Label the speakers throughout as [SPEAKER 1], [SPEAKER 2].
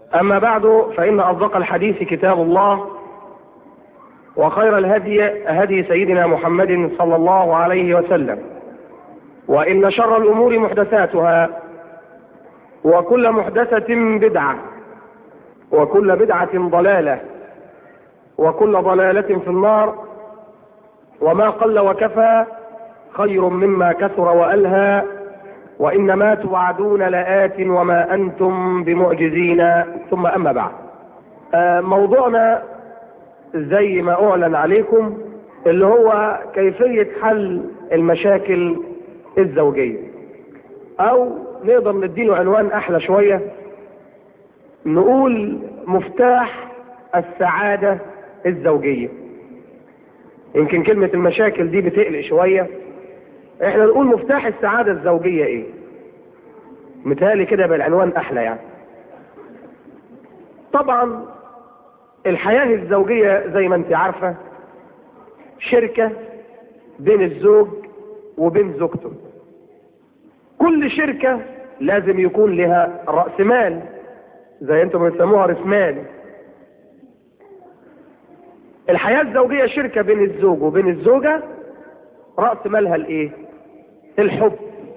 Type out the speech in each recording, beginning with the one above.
[SPEAKER 1] أما بعد فإن أصدق الحديث كتاب الله وخير الهدي هدي سيدنا محمد صلى الله عليه وسلم وإن شر الأمور محدثاتها وكل محدثة بدعة وكل بدعة ضلالة وكل ضلالة في النار وما قل وكفى خير مما كثر وألهى وإنما توعدون لآت وما أنتم بمعجزين ثم أما بعد آه موضوعنا زي ما أعلن عليكم اللي هو كيفية حل المشاكل الزوجية أو نقدر نديله عنوان أحلى شوية نقول مفتاح السعادة الزوجية يمكن كلمة المشاكل دي بتقلق شوية احنا نقول مفتاح السعادة الزوجية ايه متهيألي كده بالعنوان احلى يعني طبعا الحياة الزوجية زي ما انت عارفة شركة بين الزوج وبين زوجته كل شركة لازم يكون لها رأس مال زي انتم بتسموها رأس مال الحياة الزوجية شركة بين الزوج وبين الزوجة رأس مالها الايه الحب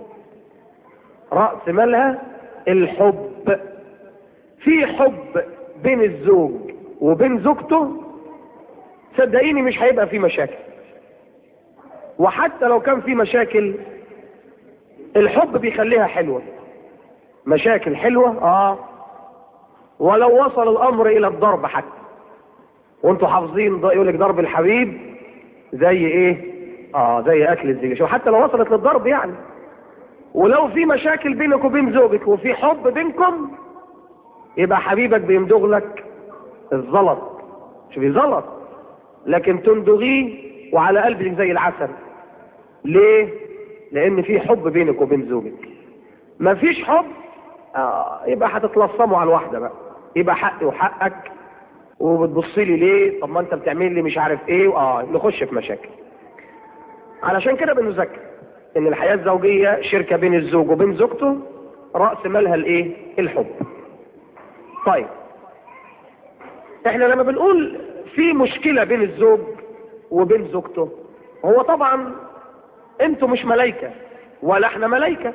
[SPEAKER 1] رأس مالها الحب في حب بين الزوج وبين زوجته صدقيني مش هيبقى في مشاكل وحتى لو كان في مشاكل الحب بيخليها حلوة مشاكل حلوة اه ولو وصل الامر الى الضرب حتى وانتوا حافظين يقول لك ضرب الحبيب زي ايه اه زي اكل الزيجة شو حتى لو وصلت للضرب يعني ولو في مشاكل بينك وبين زوجك وفي حب بينكم يبقى حبيبك بيمدغ لك الزلط شوفي زلط لكن تندغيه وعلى قلبك زي العسل ليه لان في حب بينك وبين زوجك مفيش حب آه يبقى هتتلصموا على الواحده بقى يبقى حقي وحقك وبتبصي لي ليه طب ما انت بتعمل لي مش عارف ايه اه نخش في مشاكل علشان كده بنذكر ان الحياة الزوجية شركة بين الزوج وبين زوجته رأس مالها الايه الحب طيب احنا لما بنقول في مشكلة بين الزوج وبين زوجته هو طبعا انتوا مش ملايكة ولا احنا ملايكة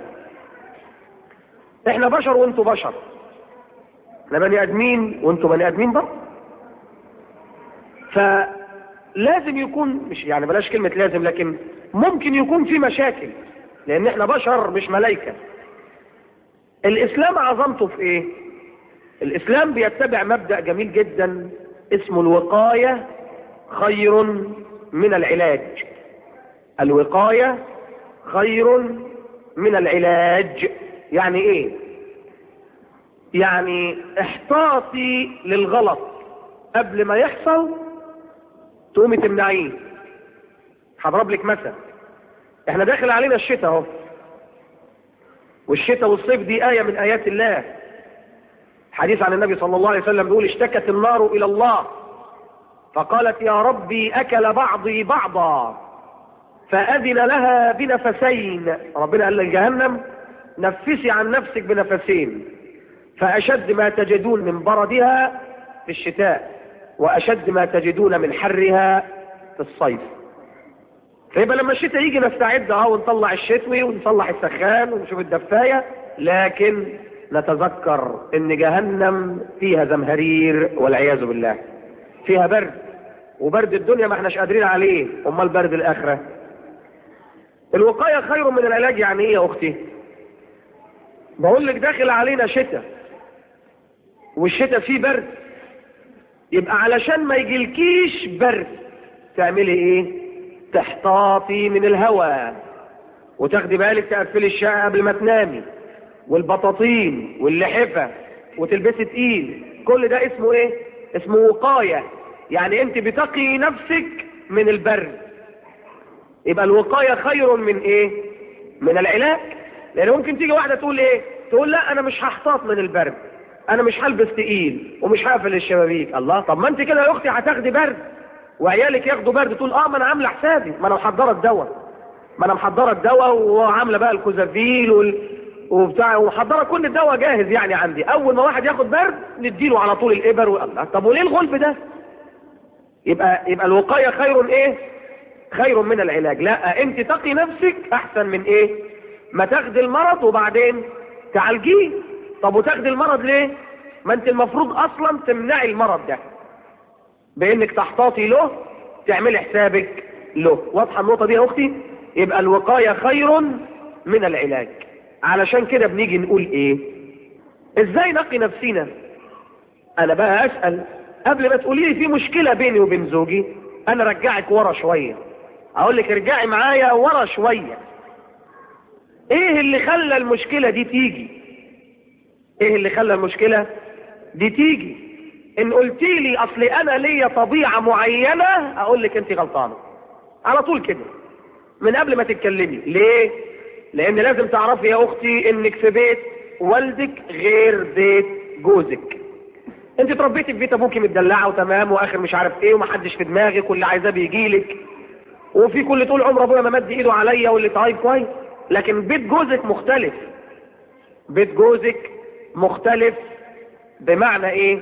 [SPEAKER 1] احنا بشر وانتوا بشر احنا بني ادمين وانتوا بني ادمين برضه فلازم يكون مش يعني بلاش كلمة لازم لكن ممكن يكون في مشاكل لان احنا بشر مش ملايكة الاسلام عظمته في ايه الاسلام بيتبع مبدأ جميل جدا اسمه الوقاية خير من العلاج الوقاية خير من العلاج يعني ايه يعني احتاطي للغلط قبل ما يحصل تقومي تمنعيه هضرب لك مثل احنا داخل علينا الشتاء اهو والشتاء والصيف دي آية من آيات الله حديث عن النبي صلى الله عليه وسلم بيقول اشتكت النار إلى الله فقالت يا ربي أكل بعضي بعضا فأذن لها بنفسين ربنا قال لجهنم نفسي عن نفسك بنفسين فأشد ما تجدون من بردها في الشتاء وأشد ما تجدون من حرها في الصيف فيبقى لما الشتاء يجي نستعد اهو ونطلع الشتوي ونصلح السخان ونشوف الدفاية لكن نتذكر ان جهنم فيها زمهرير والعياذ بالله فيها برد وبرد الدنيا ما احناش قادرين عليه امال برد الاخرة الوقاية خير من العلاج يعني ايه يا اختي بقول لك داخل علينا شتاء والشتاء فيه برد يبقى علشان ما يجيلكيش برد تعملي ايه تحتاطي من الهواء وتاخدي بالك تقفلي الشقه قبل ما تنامي والبطاطين واللحفه وتلبسي تقيل كل ده اسمه ايه اسمه وقايه يعني انت بتقي نفسك من البرد يبقى الوقايه خير من ايه من العلاج لان ممكن تيجي واحده تقول ايه تقول لا انا مش هحتاط من البرد انا مش هلبس تقيل ومش هقفل الشبابيك الله طب ما انت كده يا اختي هتاخدي برد وعيالك ياخدوا برد تقول اه ما انا عامله حسابي ما انا محضره الدواء ما انا محضره الدواء وعامله بقى الكوزافيل وال... وبتاع ومحضره كل الدواء جاهز يعني عندي اول ما واحد ياخد برد نديله على طول الابر والله طب وليه الغلب ده يبقى يبقى الوقايه خير ايه خير من العلاج لا انت تقي نفسك احسن من ايه ما تاخدي المرض وبعدين تعالجيه طب وتاخدي المرض ليه ما انت المفروض اصلا تمنعي المرض ده بانك تحتاطي له تعملي حسابك له واضحه النقطه دي يا اختي يبقى الوقايه خير من العلاج علشان كده بنيجي نقول ايه ازاي نقي نفسنا انا بقى اسال قبل ما تقولي لي في مشكله بيني وبين زوجي انا رجعك ورا شويه اقول لك ارجعي معايا ورا شويه ايه اللي خلى المشكله دي تيجي ايه اللي خلى المشكله دي تيجي ان قلت لي اصل انا ليا طبيعه معينه اقول لك انت غلطانه على طول كده من قبل ما تتكلمي ليه لان لازم تعرفي يا اختي انك في بيت والدك غير بيت جوزك انت اتربيتي في بيت ابوكي متدلعه وتمام واخر مش عارف ايه ومحدش في دماغك واللي عايزاه بيجيلك وفي كل طول عمر ابويا ما مد ايده عليا واللي طيب كويس لكن بيت جوزك مختلف بيت جوزك مختلف بمعنى ايه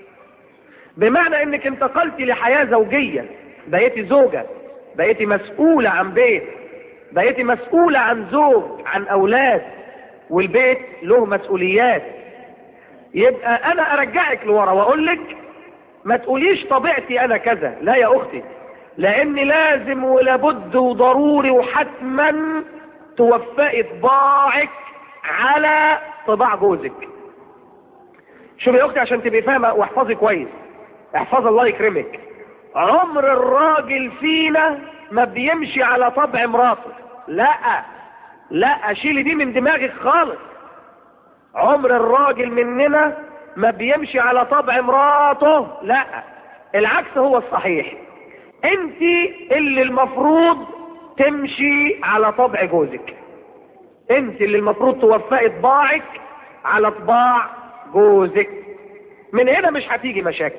[SPEAKER 1] بمعنى انك انتقلتي لحياة زوجية بقيتي زوجة بقيتي مسؤولة عن بيت بقيتي مسؤولة عن زوج عن اولاد والبيت له مسؤوليات يبقى انا ارجعك لورا واقول لك ما تقوليش طبيعتي انا كذا لا يا اختي لان لازم ولابد وضروري وحتما توفقي طباعك على طباع جوزك شوفي يا اختي عشان تبقي فاهمه واحفظي كويس احفظ الله يكرمك عمر الراجل فينا ما بيمشي على طبع مراته لا لا شيلي دي من دماغك خالص عمر الراجل مننا ما بيمشي على طبع مراته لا العكس هو الصحيح انت اللي المفروض تمشي على طبع جوزك انت اللي المفروض توفقي طباعك على طباع جوزك من هنا مش هتيجي مشاكل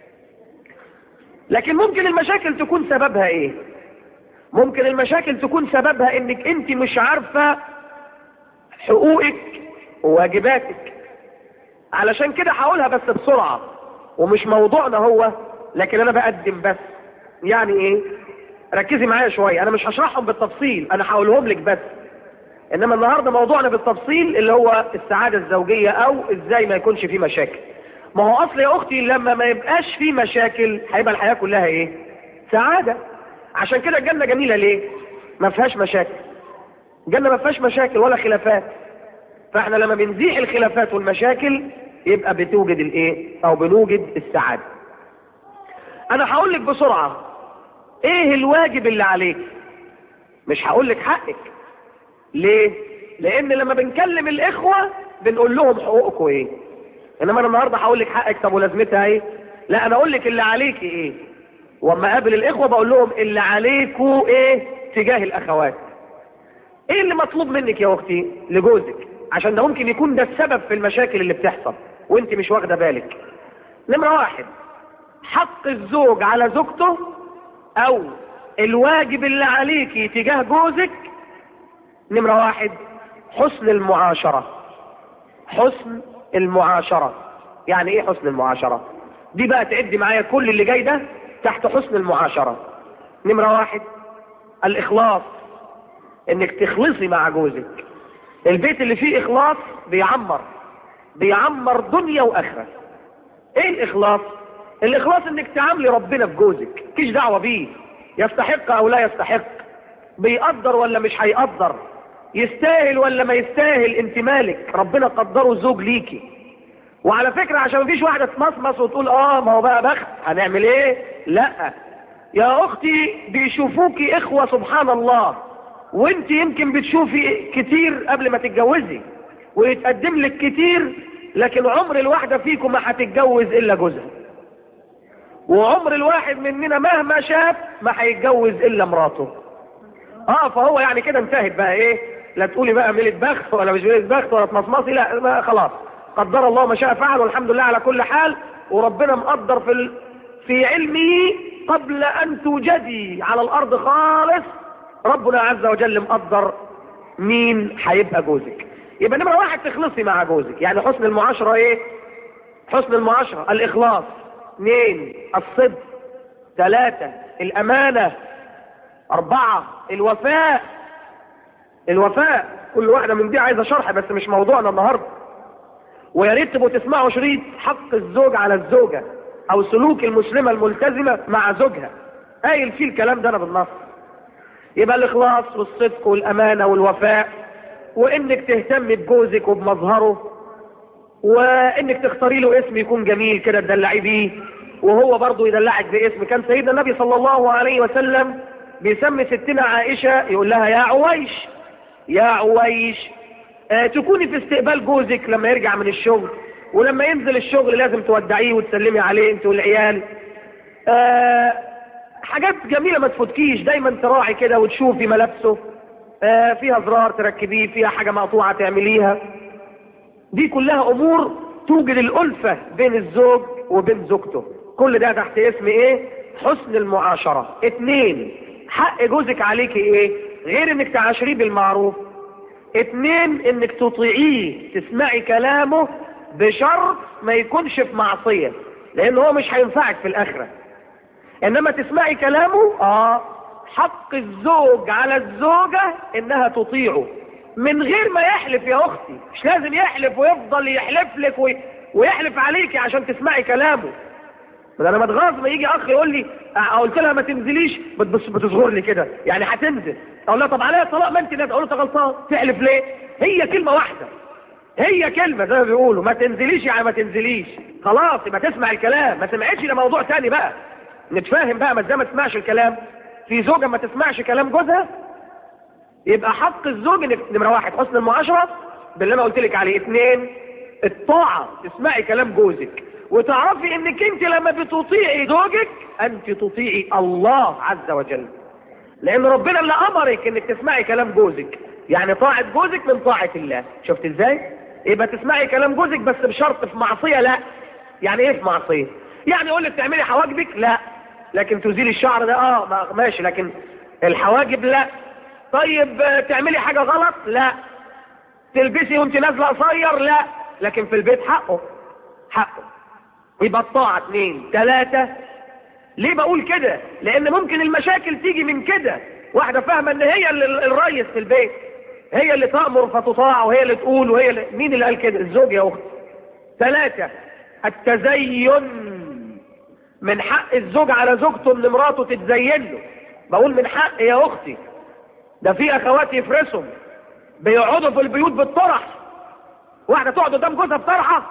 [SPEAKER 1] لكن ممكن المشاكل تكون سببها ايه ممكن المشاكل تكون سببها انك انت مش عارفة حقوقك وواجباتك علشان كده هقولها بس بسرعة ومش موضوعنا هو لكن انا بقدم بس يعني ايه ركزي معايا شوية انا مش هشرحهم بالتفصيل انا هقولهم لك بس انما النهاردة موضوعنا بالتفصيل اللي هو السعادة الزوجية او ازاي ما يكونش فيه مشاكل ما هو اصل يا اختي لما ما يبقاش فيه مشاكل هيبقى الحياة كلها ايه سعادة عشان كده الجنة جميلة ليه ما فيهاش مشاكل الجنة ما فيهاش مشاكل ولا خلافات فاحنا لما بنزيح الخلافات والمشاكل يبقى بتوجد الايه او بنوجد السعادة انا هقول لك بسرعة ايه الواجب اللي عليك مش هقول لك حقك ليه لان لما بنكلم الاخوة بنقول لهم حقوقكم ايه انما انا النهاردة هقول لك حقك طب ولازمتها ايه لا انا اقول لك اللي عليك ايه واما اقابل الاخوة بقول لهم اللي عليكوا ايه تجاه الاخوات ايه اللي مطلوب منك يا اختي لجوزك عشان ده ممكن يكون ده السبب في المشاكل اللي بتحصل وانت مش واخدة بالك نمرة واحد حق الزوج على زوجته او الواجب اللي عليكي تجاه جوزك نمرة واحد حسن المعاشرة حسن المعاشرة يعني ايه حسن المعاشرة دي بقى تعدي معايا كل اللي جاي ده تحت حسن المعاشرة نمرة واحد الاخلاص انك تخلصي مع جوزك البيت اللي فيه اخلاص بيعمر بيعمر دنيا واخرة ايه الاخلاص الاخلاص انك تعاملي ربنا بجوزك كيش دعوة بيه يستحق او لا يستحق بيقدر ولا مش هيقدر يستاهل ولا ما يستاهل انت مالك ربنا قدره زوج ليكي وعلى فكرة عشان مفيش واحدة تمصمص وتقول اه ما هو بقى بخت هنعمل ايه لا يا اختي بيشوفوكي اخوة سبحان الله وانت يمكن بتشوفي كتير قبل ما تتجوزي ويتقدم لك كتير لكن عمر الواحدة فيكم ما هتتجوز الا جوزها وعمر الواحد مننا مهما شاف ما هيتجوز الا مراته اه فهو يعني كده انتهت بقى ايه لا تقولي بقى ميلة بخت ولا مش ميلة بخت ولا تمصمصي لا ما خلاص قدر الله ما شاء فعل والحمد لله على كل حال وربنا مقدر في ال... في علمه قبل ان توجدي على الارض خالص ربنا عز وجل مقدر مين هيبقى جوزك يبقى نمرة واحد تخلصي مع جوزك يعني حسن المعاشرة ايه حسن المعاشرة الاخلاص اثنين الصدق ثلاثة الامانة اربعة الوفاء الوفاء كل واحدة من دي عايزة شرح بس مش موضوعنا النهاردة ويا ريت تبقوا تسمعوا شريط حق الزوج على الزوجة او سلوك المسلمة الملتزمة مع زوجها قايل فيه الكلام ده انا بالنص يبقى الاخلاص والصدق والامانة والوفاء وانك تهتم بجوزك وبمظهره وانك تختاري له اسم يكون جميل كده تدلعي بيه وهو برضه يدلعك باسم كان سيدنا النبي صلى الله عليه وسلم بيسمي ستنا عائشة يقول لها يا عويش يا عويش آه تكوني في استقبال جوزك لما يرجع من الشغل ولما ينزل الشغل لازم تودعيه وتسلمي عليه انت والعيال آه حاجات جميلة ما تفوتكيش دايما تراعي كده وتشوفي ملابسه آه فيها زرار تركبيه فيها حاجة مقطوعة تعمليها دي كلها امور توجد الالفة بين الزوج وبين زوجته كل ده تحت اسم ايه حسن المعاشرة اتنين حق جوزك عليك ايه غير انك تعاشريه بالمعروف اتنين انك تطيعيه تسمعي كلامه بشرط ما يكونش في معصية لان هو مش هينفعك في الاخرة انما تسمعي كلامه اه حق الزوج على الزوجة انها تطيعه من غير ما يحلف يا اختي مش لازم يحلف ويفضل يحلف لك وي... ويحلف عليكي عشان تسمعي كلامه بدل انا متغاظ ما يجي اخ يقول لي قلت لها ما تنزليش بتبص بتصغر لي كده يعني هتنزل اقول لها طب عليها طلاق ما انت نازل اقول له غلطان تحلف ليه هي كلمه واحده هي كلمه زي ما بيقولوا ما تنزليش يعني ما تنزليش خلاص يبقى تسمع الكلام ما سمعتش ده موضوع تاني بقى نتفاهم بقى ما ازاي ما تسمعش الكلام في زوجه ما تسمعش كلام جوزها يبقى حق الزوج انك نمره واحد حسن المعاشره باللي انا قلت لك عليه اثنين الطاعه تسمعي كلام جوزك وتعرفي انك انت لما بتطيعي زوجك انت تطيعي الله عز وجل لان ربنا اللي امرك انك تسمعي كلام جوزك يعني طاعة جوزك من طاعة الله شفت ازاي يبقى تسمعي كلام جوزك بس بشرط في معصية لا يعني ايه في معصية يعني يقول لك تعملي حواجبك لا لكن تزيلي الشعر ده اه ماشي لكن الحواجب لا طيب تعملي حاجة غلط لا تلبسي وانت نازلة قصير لا لكن في البيت حقه حقه يبقى الطاعة اثنين ثلاثة ليه بقول كده لان ممكن المشاكل تيجي من كده واحدة فاهمة ان هي اللي الريس في البيت هي اللي تأمر فتطاع وهي اللي تقول وهي اللي... مين اللي قال كده الزوج يا اختي ثلاثة التزين من حق الزوج على زوجته ان مراته تتزين له بقول من حق يا اختي ده في اخوات يفرسهم بيقعدوا في البيوت بالطرح واحدة تقعد قدام جوزها بطرحة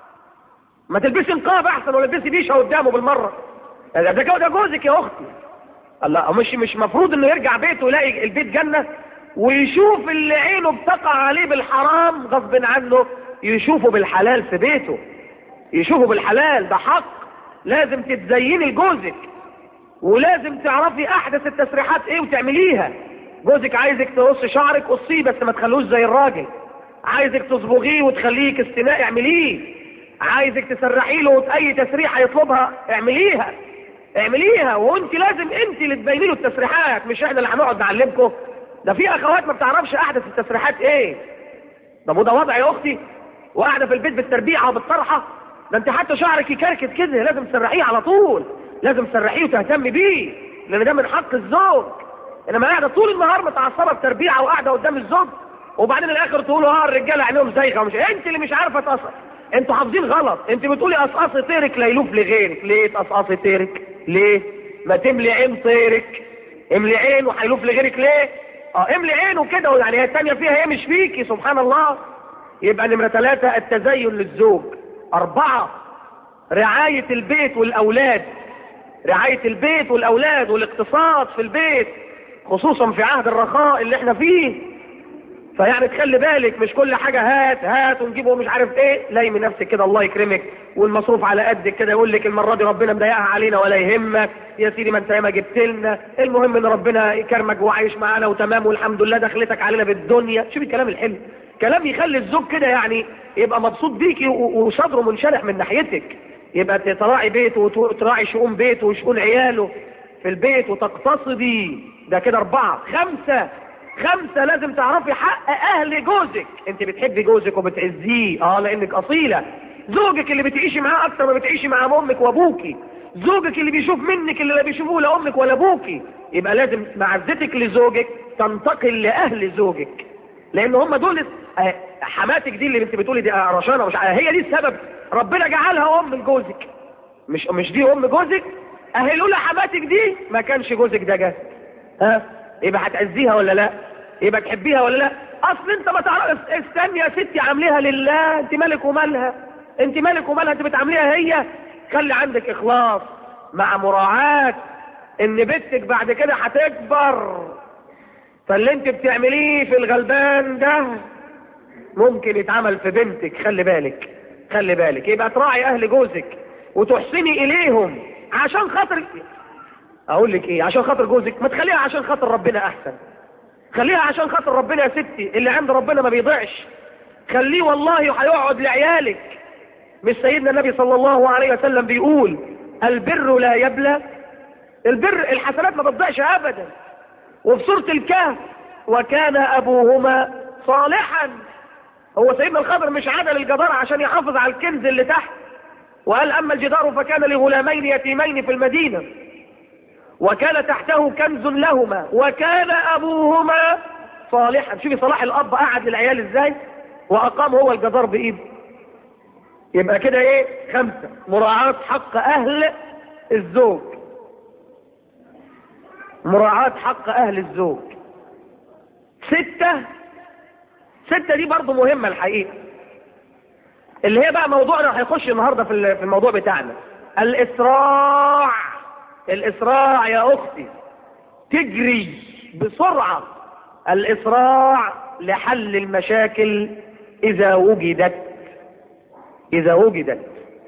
[SPEAKER 1] ما تلبسي نقاب احسن ولا تلبسي بيشه قدامه بالمرة ده ده جوزك يا اختي الله مش مش مفروض انه يرجع بيته يلاقي البيت جنة ويشوف اللي عينه بتقع عليه بالحرام غصب عنه يشوفه بالحلال في بيته يشوفه بالحلال ده حق لازم تتزيني لجوزك ولازم تعرفي احدث التسريحات ايه وتعمليها جوزك عايزك تقص شعرك قصيه بس ما تخلوش زي الراجل عايزك تصبغيه وتخليه كاستناء اعمليه عايزك تسرحي له اي تسريحه يطلبها اعمليها اعمليها وانت لازم انت اللي تبيني له التسريحات مش احنا اللي هنقعد نعلمكم ده في اخوات ما بتعرفش احدث التسريحات ايه ده ده وضع يا اختي وقاعده في البيت بالتربيعه وبالطرحه ده انت حتى شعرك يكركت كده لازم تسرحيه على طول لازم تسرحيه وتهتمي بيه لان ده من حق الزوج انما قاعده طول النهار متعصبه بتربيعه وقاعده قدام الزوج وبعدين الاخر تقولوا اه الرجاله عينيهم زايغه مش انت اللي مش عارفه تقصر انتوا حافظين غلط انت بتقولي قصقصي طيرك لا يلوف لغيرك ليه تقصقصي طيرك ليه ما تملي عين طيرك املي عين وهيلوف لغيرك ليه اه املي عينه كده يعني هي الثانيه فيها هي مش فيكي سبحان الله يبقى نمره ثلاثة التزين للزوج أربعة رعاية البيت والأولاد رعاية البيت والأولاد والاقتصاد في البيت خصوصا في عهد الرخاء اللي احنا فيه فيعني تخلي بالك مش كل حاجة هات هات ونجيبه مش عارف ايه لايمي نفسك كده الله يكرمك والمصروف على قدك كده يقول لك المرة دي ربنا مضايقها علينا ولا يهمك يا سيدي ما انت ياما جبت لنا المهم ان ربنا يكرمك وعايش معانا وتمام والحمد لله دخلتك علينا بالدنيا شوف الكلام الحلو كلام يخلي الزوج كده يعني يبقى مبسوط بيكي وصدره منشرح من ناحيتك يبقى تراعي بيته وتراعي شؤون بيته وشؤون عياله في البيت وتقتصدي ده كده اربعة خمسة خمسة لازم تعرفي حق اهل جوزك انت بتحبي جوزك وبتعزيه اه لانك اصيلة زوجك اللي بتعيشي معاه اكتر ما بتعيشي مع امك وابوكي زوجك اللي بيشوف منك اللي لا بيشوفوه لا امك ولا ابوكي يبقى لازم معزتك لزوجك تنتقل لاهل زوجك لان هم دول آه، حماتك دي اللي انت بتقولي دي رشانه مش هي دي السبب ربنا جعلها ام لجوزك مش مش دي ام جوزك اهي لولا حماتك دي ما كانش جوزك ده جه ها يبقى هتعزيها ولا لا يبقى تحبيها ولا لا اصل انت ما تعرف استني يا ستي عامليها لله انت مالك ومالها انت مالك ومالها انت بتعامليها هي خلي عندك اخلاص مع مراعاة ان بنتك بعد كده هتكبر فاللي انت بتعمليه في الغلبان ده ممكن يتعمل في بنتك خلي بالك خلي بالك يبقى تراعي اهل جوزك وتحسني اليهم عشان خاطر اقول لك ايه عشان خاطر جوزك ما تخليها عشان خاطر ربنا احسن خليها عشان خاطر ربنا يا ستي اللي عند ربنا ما بيضيعش خليه والله هيقعد لعيالك مش سيدنا النبي صلى الله عليه وسلم بيقول البر لا يبلى البر الحسنات ما بتضيعش ابدا وفي سورة الكهف وكان ابوهما صالحا هو سيدنا الخضر مش عدل الجدار عشان يحافظ على الكنز اللي تحت وقال اما الجدار فكان لغلامين يتيمين في المدينة وكان تحته كنز لهما وكان ابوهما صالحا شوفي صلاح الاب قعد للعيال ازاي واقام هو الجدار بايده يبقى كده ايه خمسة مراعاة حق اهل الزوج مراعاة حق اهل الزوج ستة ستة دي برضو مهمة الحقيقة اللي هي بقى موضوعنا هيخش النهاردة في في الموضوع بتاعنا الاسراع الاسراع يا اختي تجري بسرعة الاسراع لحل المشاكل اذا وجدت اذا وجدت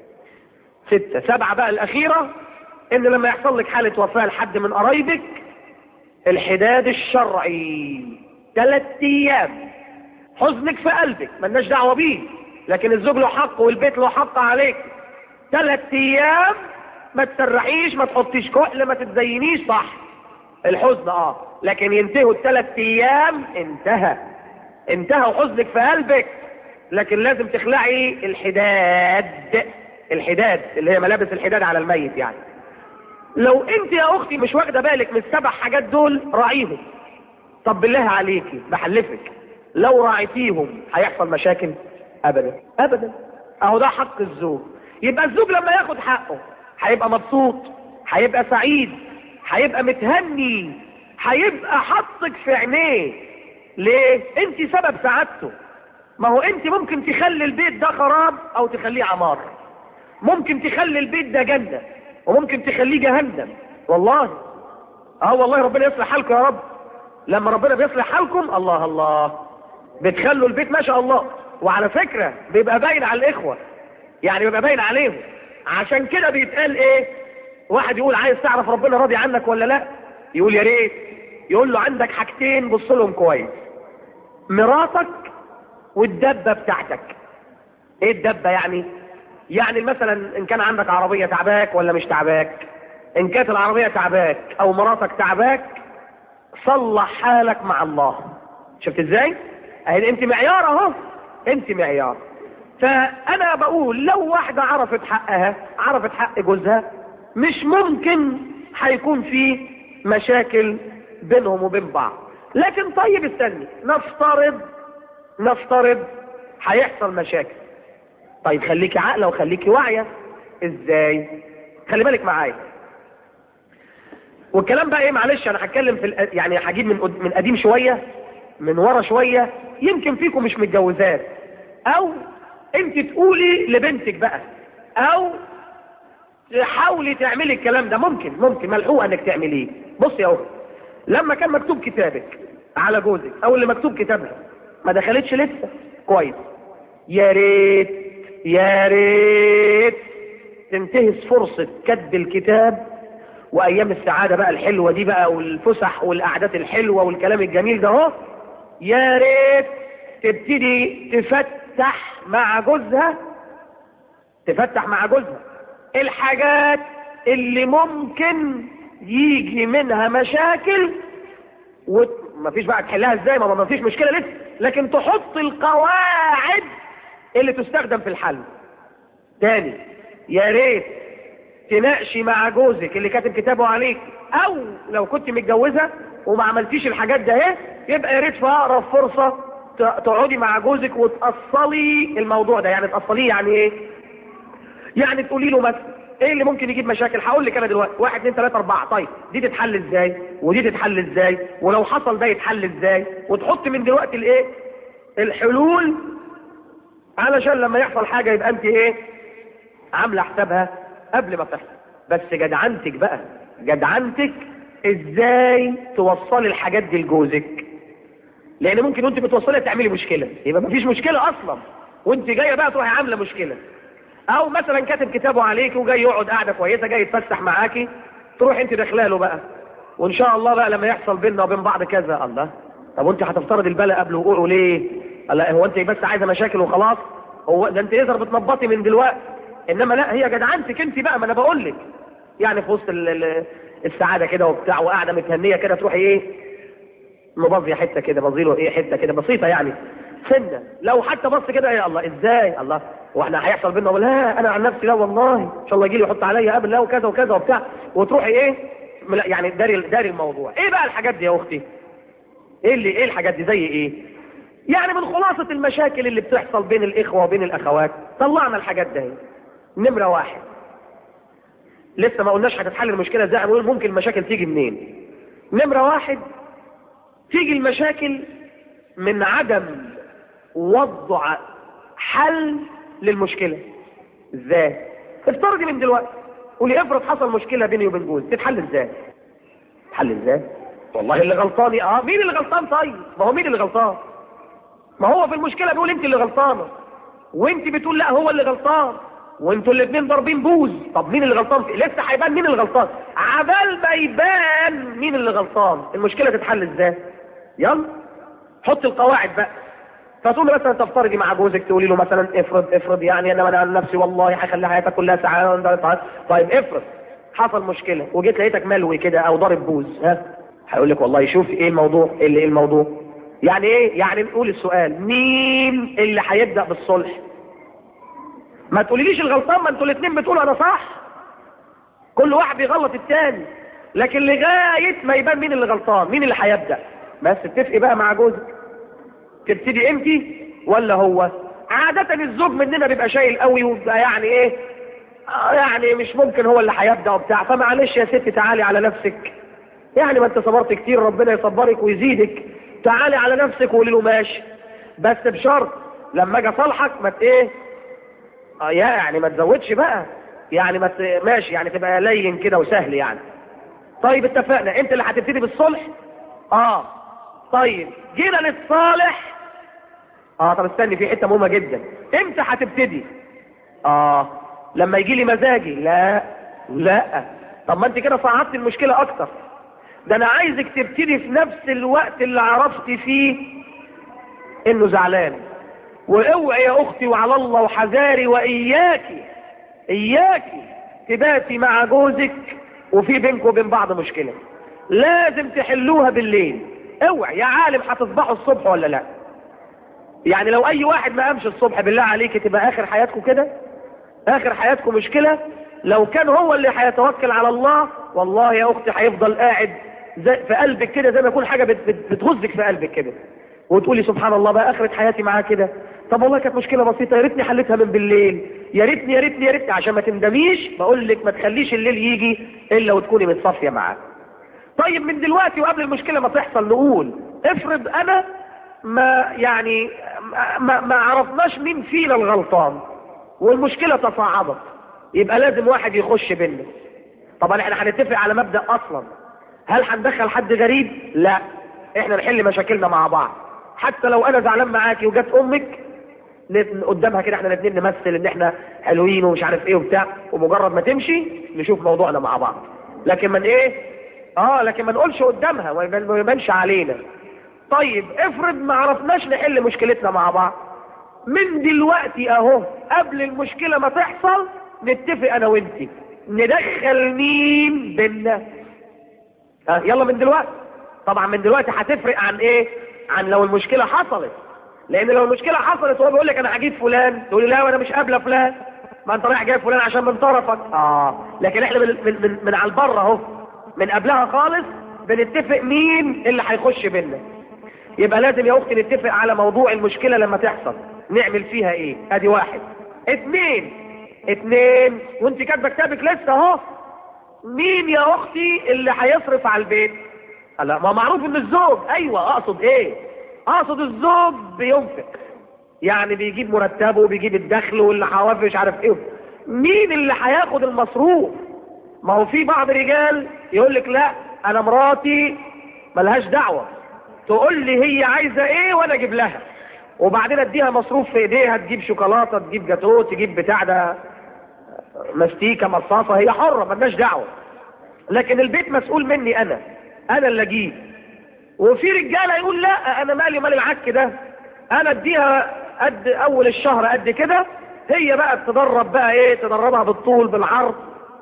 [SPEAKER 1] ستة سبعة بقى الاخيرة ان لما يحصل لك حالة وفاة لحد من قرايبك الحداد الشرعي ثلاث ايام حزنك في قلبك ملناش دعوة بيه لكن الزوج له حق والبيت له حق عليك ثلاث ايام ما تسرحيش ما تحطيش كحل ما تتزينيش صح الحزن اه لكن ينتهوا الثلاث ايام انتهى انتهى وحزنك في قلبك لكن لازم تخلعي الحداد الحداد اللي هي ملابس الحداد على الميت يعني لو انت يا اختي مش واخده بالك من السبع حاجات دول راعيهم طب بالله عليكي بحلفك لو راعيتيهم هيحصل مشاكل ابدا ابدا اهو ده حق الزوج يبقى الزوج لما ياخد حقه هيبقى مبسوط هيبقى سعيد هيبقى متهني هيبقى حطك في عينيه ليه انت سبب سعادته ما هو انت ممكن تخلي البيت ده خراب او تخليه عمار ممكن تخلي البيت ده جنة وممكن تخليه جهنم والله اه والله ربنا يصلح حالكم يا رب لما ربنا بيصلح حالكم الله الله بتخلوا البيت ما شاء الله وعلى فكرة بيبقى باين على الاخوة يعني بيبقى باين عليهم عشان كده بيتقال ايه واحد يقول عايز تعرف ربنا راضي عنك ولا لا يقول يا ريت يقول له عندك حاجتين بص لهم كويس مراتك والدبة بتاعتك ايه الدبة يعني يعني مثلا ان كان عندك عربية تعباك ولا مش تعباك ان كانت العربية تعباك او مراتك تعباك صلح حالك مع الله شفت ازاي اهي انت معيار اهو انت معيار فانا بقول لو واحدة عرفت حقها عرفت حق جوزها مش ممكن هيكون في مشاكل بينهم وبين بعض لكن طيب استني نفترض نفترض هيحصل مشاكل طيب خليكي عاقلة وخليكي واعية ازاي خلي بالك معايا والكلام بقى ايه معلش انا هتكلم في الأ... يعني هجيب من من قديم شوية من ورا شوية يمكن فيكم مش متجوزات او انت تقولي لبنتك بقى او تحاولي تعملي الكلام ده ممكن ممكن ملحوق انك تعمليه بص يا اخت لما كان مكتوب كتابك على جوزك او اللي مكتوب كتابها ما دخلتش لسه كويس يا ريت يا ريت تنتهز فرصة كتب الكتاب وايام السعادة بقى الحلوة دي بقى والفسح والقعدات الحلوة والكلام الجميل ده اهو يا ريت تبتدي تفتح مع جوزها تفتح مع جوزها الحاجات اللي ممكن يجي منها مشاكل ما فيش بقى تحلها ازاي ما ما فيش مشكله لسه لكن تحط القواعد اللي تستخدم في الحل تاني يا ريت تناقشي مع جوزك اللي كاتب كتابه عليك او لو كنت متجوزه وما عملتيش الحاجات ده اهي يبقى يا ريت في اقرب فرصه ت- تقعدي مع جوزك وتأصلي الموضوع ده يعني تأصليه يعني ايه يعني تقولي له مثلا ايه اللي ممكن يجيب مشاكل هقول لك انا دلوقتي واحد اتنين تلاته اربعه طيب دي تتحل ازاي ودي تتحل ازاي ولو حصل ده يتحل ازاي وتحط من دلوقتي الايه الحلول علشان لما يحصل حاجه يبقى انت ايه عامله حسابها قبل ما تحصل بس جدعنتك بقى جدعنتك ازاي توصلي الحاجات دي لجوزك لان ممكن وانت بتوصلها تعملي مشكله يبقى مفيش مشكله اصلا وانت جايه بقى تروحي عامله مشكله او مثلا كاتب كتابه عليك وجاي يقعد قاعده كويسه جاي يتفسح معاكي تروح انت داخله له بقى وان شاء الله بقى لما يحصل بيننا وبين بعض كذا الله طب وانت هتفترض البلاء قبل وقوعه ليه الله هو انت بس عايزه مشاكل وخلاص هو ده انت يظهر بتنبطي من دلوقتي انما لا هي جدعنتك انت بقى ما انا بقول لك يعني في وسط ال- ال- السعاده كده وبتاع وقاعده متهنيه كده تروحي ايه مبظيه حته كده بظيله ايه حته كده بسيطه يعني سنه لو حتى بص كده يا الله ازاي الله واحنا هيحصل بينا لا انا عن نفسي لا والله ان شاء الله يجي لي يحط عليا قبل لا وكذا وكذا وبتاع وتروحي ايه ملا- يعني داري داري الموضوع ايه بقى الحاجات دي يا اختي ايه اللي ايه الحاجات دي زي ايه يعني من خلاصة المشاكل اللي بتحصل بين الاخوة وبين الاخوات طلعنا الحاجات دي نمرة واحد لسه ما قلناش هتتحل المشكلة ازاي هنقول ممكن المشاكل تيجي منين نمرة واحد تيجي المشاكل من عدم وضع حل للمشكلة ازاي افترضي من دلوقتي قولي افرض حصل مشكلة بيني وبين جوزي تتحل ازاي تتحل ازاي والله اللي غلطان اه مين اللي غلطان طيب ما هو مين اللي غلطان ما هو في المشكلة بيقول انت اللي غلطانة وانت بتقول لا هو اللي غلطان وانتوا الاثنين ضاربين بوز طب مين اللي غلطان فيه؟ لسه هيبان مين اللي غلطان عبال ما يبان مين اللي غلطان المشكلة تتحل ازاي يلا حط القواعد بقى فتقوم مثلا تفترضي مع جوزك تقولي له مثلا افرض افرض يعني انا انا عن نفسي والله هخلي حياتك كلها سعاده طيب افرض حصل مشكله وجيت لقيتك ملوي كده او ضارب بوز ها هيقول لك والله شوف ايه الموضوع ايه اللي ايه الموضوع يعني ايه يعني نقول السؤال مين اللي هيبدا بالصلح ما تقوليليش الغلطان ما انتوا الاثنين بتقولوا انا صح كل واحد بيغلط التاني لكن لغايه ما يبان مين اللي غلطان مين اللي هيبدا بس اتفقي بقى مع جوزك تبتدي انت ولا هو عادة الزوج مننا بيبقى شايل قوي ويبقى يعني ايه آه يعني مش ممكن هو اللي هيبدا وبتاع فمعلش يا ستي تعالي على نفسك يعني ما انت صبرت كتير ربنا يصبرك ويزيدك تعالي على نفسك وقولي له ماشي بس بشرط لما اجي اصالحك ما ت- ايه اه يا يعني ما تزودش بقى يعني ما ت- ماشي يعني تبقى لين كده وسهل يعني طيب اتفقنا انت اللي هتبتدي بالصلح اه طيب جينا للصالح اه طب استني في حته مهمه جدا امتى هتبتدي اه لما يجي لي مزاجي لا لا طب ما انت كده صعدت المشكله اكتر ده انا عايزك تبتدي في نفس الوقت اللي عرفت فيه انه زعلان واوعي يا اختي وعلى الله وحذاري واياكي اياكي تباتي مع جوزك وفي بينكم وبين بعض مشكله لازم تحلوها بالليل اوعي يا عالم هتصبحوا الصبح ولا لا يعني لو اي واحد ما قامش الصبح بالله عليك تبقى اخر حياتكم كده اخر حياتكم مشكله لو كان هو اللي هيتوكل على الله والله يا اختي هيفضل قاعد زي في قلبك كده زي ما يكون حاجه بت- بت- بتغزك في قلبك كده وتقولي سبحان الله بقى اخرة حياتي معاه كده طب والله كانت مشكله بسيطه يا ريتني حلتها من بالليل يا ريتني يا ريتني يا ريتني عشان ما تندميش بقول لك ما تخليش الليل يجي الا وتكوني متصافيه معاه طيب من دلوقتي وقبل المشكله ما تحصل نقول افرض انا ما يعني ما, ما عرفناش مين فينا الغلطان والمشكله تصاعدت يبقى لازم واحد يخش بينا طبعا احنا هنتفق على مبدا اصلا هل هندخل حد غريب لا احنا نحل مشاكلنا مع بعض حتى لو انا زعلان معاكي وجت امك ن- قدامها كده احنا الاثنين نمثل ان احنا حلوين ومش عارف ايه وبتاع ومجرد ما تمشي نشوف موضوعنا مع بعض لكن من ايه اه لكن ما نقولش قدامها ما يبان- ما يبانش علينا طيب افرض ما عرفناش نحل مشكلتنا مع بعض من دلوقتي اهو قبل المشكلة ما تحصل نتفق انا وانت ندخل مين بينا ها يلا من دلوقتي طبعا من دلوقتي هتفرق عن ايه عن لو المشكلة حصلت لان لو المشكلة حصلت وهو بيقول لك انا هجيب فلان تقول لي لا وانا مش قابله فلان ما انت رايح جايب فلان عشان من طرفك اه لكن احنا من, من, من, من على البر اهو من قبلها خالص بنتفق مين اللي هيخش بينا يبقى لازم يا اختي نتفق على موضوع المشكلة لما تحصل نعمل فيها ايه ادي واحد اتنين اتنين وانت كاتبه كتابك لسه اهو مين يا اختي اللي هيصرف على البيت لا ما معروف ان الزوج ايوه اقصد ايه اقصد الزوج بينفق يعني بيجيب مرتبه وبيجيب الدخل واللي حوافي مش عارف ايه مين اللي هياخد المصروف ما هو في بعض الرجال يقول لك لا انا مراتي ملهاش دعوه تقول لي هي عايزه ايه وانا اجيب لها وبعدين اديها مصروف في ايديها تجيب شوكولاته تجيب جاتوه تجيب بتاع ده مستيكه مصاصه هي حره مالناش دعوه لكن البيت مسؤول مني انا انا اللي اجيب وفي رجاله يقول لا انا مالي مال العك ده انا اديها قد اول الشهر قد كده هي بقى تدرب بقى ايه تدربها بالطول بالعرض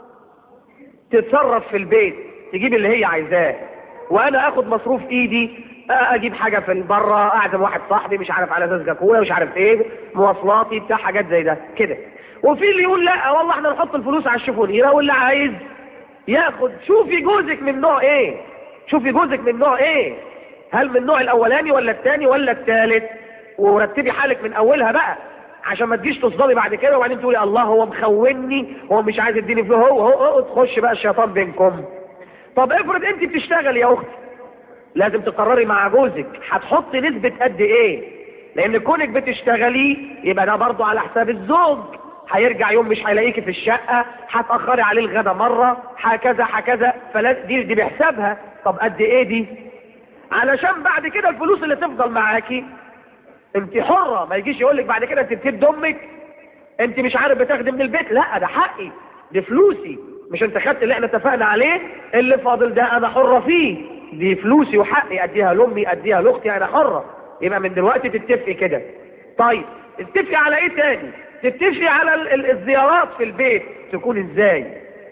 [SPEAKER 1] تتصرف في البيت تجيب اللي هي عايزاه وانا اخد مصروف ايدي اجيب حاجه في بره اعزم واحد صاحبي مش عارف على ازاز كولا مش عارف ايه مواصلاتي بتاع حاجات زي ده كده وفي اللي يقول لا والله احنا نحط الفلوس على الشفونيره واللي عايز ياخد شوفي جوزك من نوع ايه شوفي جوزك من نوع ايه هل من النوع الاولاني ولا الثاني ولا الثالث ورتبي حالك من اولها بقى عشان ما تجيش تصدمي بعد كده وبعدين تقولي الله هو مخوني هو مش عايز يديني فيه هو هو تخش بقى الشيطان بينكم طب افرض انت بتشتغل يا اختي لازم تقرري مع جوزك هتحطي نسبة قد ايه لان كونك بتشتغلي يبقى ده برضه على حساب الزوج هيرجع يوم مش هيلاقيكي في الشقة هتأخري عليه الغدا مرة هكذا هكذا فلازم دي دي بحسابها طب قد ايه دي علشان بعد كده الفلوس اللي تفضل معاكي انت حرة ما يجيش يقولك بعد كده انت بتدي امك انت مش عارف بتاخدي من البيت لا ده حقي دي فلوسي مش انت خدت اللي احنا اتفقنا عليه اللي فاضل ده انا حرة فيه دي فلوسي وحقي اديها لامي اديها لاختي انا حرة يبقى من دلوقتي تتفقي كده طيب تتفقي على ايه تاني تتفقي على ال ال الزيارات في البيت تكون ازاي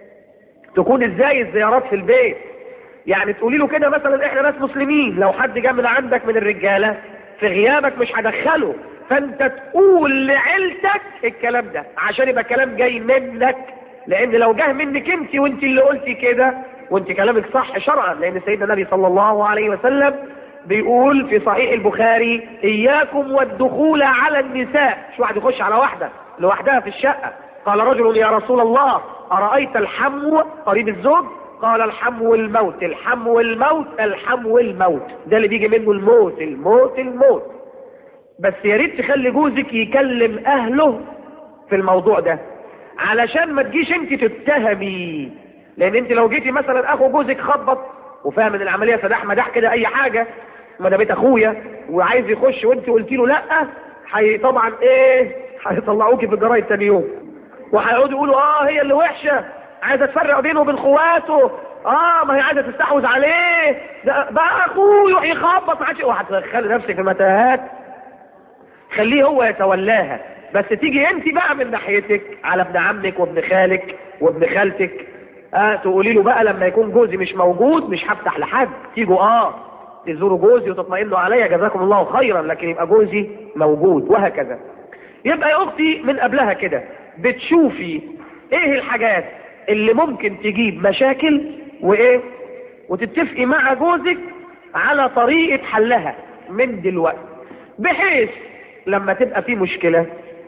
[SPEAKER 1] تكون ازاي الزيارات في البيت يعني تقولي له كده مثلا احنا ناس مسلمين لو حد جه من عندك من الرجاله في غيابك مش هدخله فانت تقول لعيلتك الكلام ده عشان يبقى كلام جاي منك لان لو جه منك انت وانت اللي قلتي كده وانت كلامك صح شرعا لان سيدنا النبي صلى الله عليه وسلم بيقول في صحيح البخاري اياكم والدخول على النساء مش واحد يخش على واحدة لوحدها في الشقة قال رجل يا رسول الله ارأيت الحمو قريب الزوج قال الحمو الموت الحمو الموت الحمو الموت ده اللي بيجي منه الموت الموت الموت بس يا ريت تخلي جوزك يكلم اهله في الموضوع ده علشان ما تجيش انت تتهمي لان انت لو جيتي مثلا اخو جوزك خبط وفاهم ان العمليه سداح مداح كده اي حاجه ما ده بيت اخويا وعايز يخش وانت قلت له لا حي طبعا ايه هيطلعوكي في الجرايد تاني يوم وهيقعدوا يقولوا اه هي اللي وحشه عايزه تفرق بينه وبين اخواته اه ما هي عايزه تستحوذ عليه ده بقى اخوه يروح يخبط ما عادش وهتخلي نفسك في متاهات خليه هو يتولاها بس تيجي انت بقى من ناحيتك على ابن عمك وابن خالك وابن خالتك اه تقولي له بقى لما يكون جوزي مش موجود مش هفتح لحد تيجوا اه تزوروا جوزي وتطمئنوا عليا جزاكم الله خيرا لكن يبقى جوزي موجود وهكذا يبقى يا اختي من قبلها كده بتشوفي ايه الحاجات اللي ممكن تجيب مشاكل وايه وتتفقي مع جوزك على طريقة حلها من دلوقتي بحيث لما تبقى في مشكلة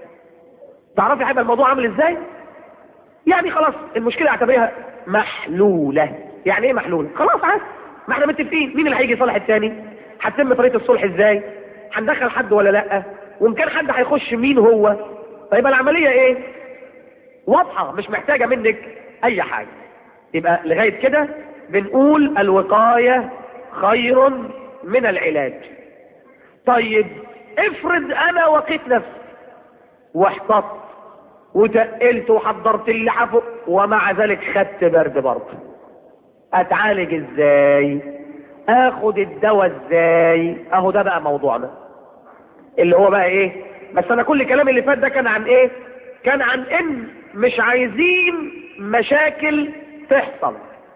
[SPEAKER 1] تعرفي هيبقى الموضوع عامل ازاي يعني خلاص المشكلة اعتبريها محلولة يعني ايه محلولة خلاص عادي ما احنا متفقين مين اللي هيجي يصالح التاني هتتم طريقة الصلح ازاي هندخل حد ولا لا وان كان حد هيخش مين هو فيبقى العملية ايه واضحة مش محتاجة منك اي حاجة يبقى لغاية كده بنقول الوقاية خير من العلاج طيب افرض انا وقيت نفسي واحتطت وتقلت وحضرت اللي حفق ومع ذلك خدت برد برضه اتعالج ازاي اخد الدواء ازاي اهو ده بقى موضوعنا اللي هو بقى ايه بس انا كل كلامي اللي فات ده كان عن ايه كان عن ان مش عايزين مشاكل تحصل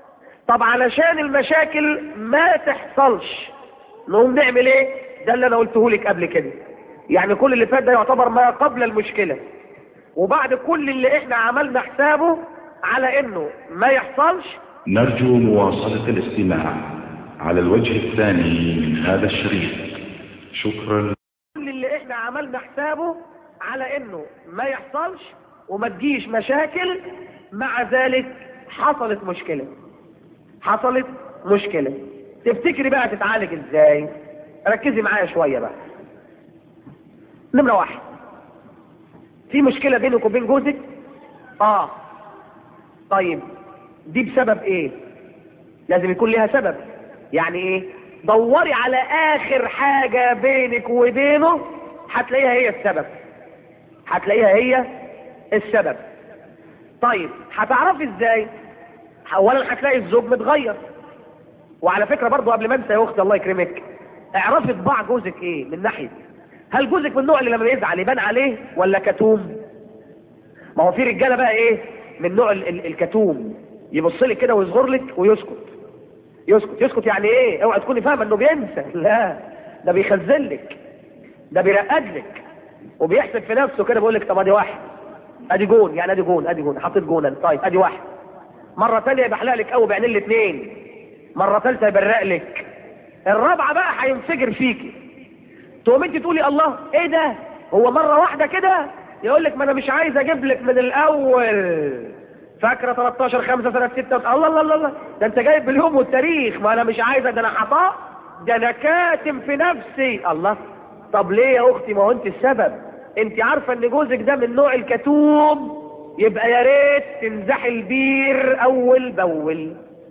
[SPEAKER 1] طب علشان المشاكل ما تحصلش نقوم نعمل ايه ده اللي انا قلته لك قبل كده يعني كل اللي فات ده يعتبر ما قبل المشكلة وبعد كل اللي احنا عملنا حسابه على انه ما يحصلش
[SPEAKER 2] نرجو مواصلة الاستماع على الوجه الثاني من هذا الشريط شكرا
[SPEAKER 1] كل اللي احنا عملنا حسابه على انه ما يحصلش وما تجيش مشاكل مع ذلك حصلت مشكلة حصلت مشكلة تفتكري بقى تتعالج ازاي ركزي معايا شوية بقى نمرة واحد في مشكلة بينك وبين جوزك اه طيب دي بسبب ايه لازم يكون لها سبب يعني ايه دوري على اخر حاجة بينك وبينه هتلاقيها هي السبب هتلاقيها هي السبب طيب هتعرفي ازاي اولا هتلاقي الزوج متغير وعلى فكرة برضو قبل ما انسى يا اختي الله يكرمك اعرفي طباع جوزك ايه من ناحية هل جوزك من النوع اللي لما يزعل يبان عليه ولا كتوم ما هو في رجاله بقى ايه من نوع ال ال الكتوم يبص لك كده ويصغر لك ويسكت يسكت يسكت يعني ايه اوعى تكوني فاهمه انه بينسى لا ده بيخزن لك ده بيرقد لك وبيحسب في نفسه كده بيقول لك طب ادي واحد ادي جون يعني ادي جون ادي جون حطيت جون أنا. طيب ادي واحد مره ثانيه يبحلق لك قوي بعينين الاثنين مره ثالثه يبرق لك الرابعه بقى هينفجر فيكي تقوم انت تقولي الله ايه ده هو مرة واحدة كده يقول لك ما انا مش عايز اجيب لك من الاول فاكرة 13 5 سنة 6 الله الله الله الله ده انت جايب باليوم والتاريخ ما انا مش عايزة ده انا حطاء ده انا كاتم في نفسي الله طب ليه يا اختي ما هو انت السبب انت عارفة ان جوزك ده من نوع الكتوم يبقى يا ريت تنزحي البير اول باول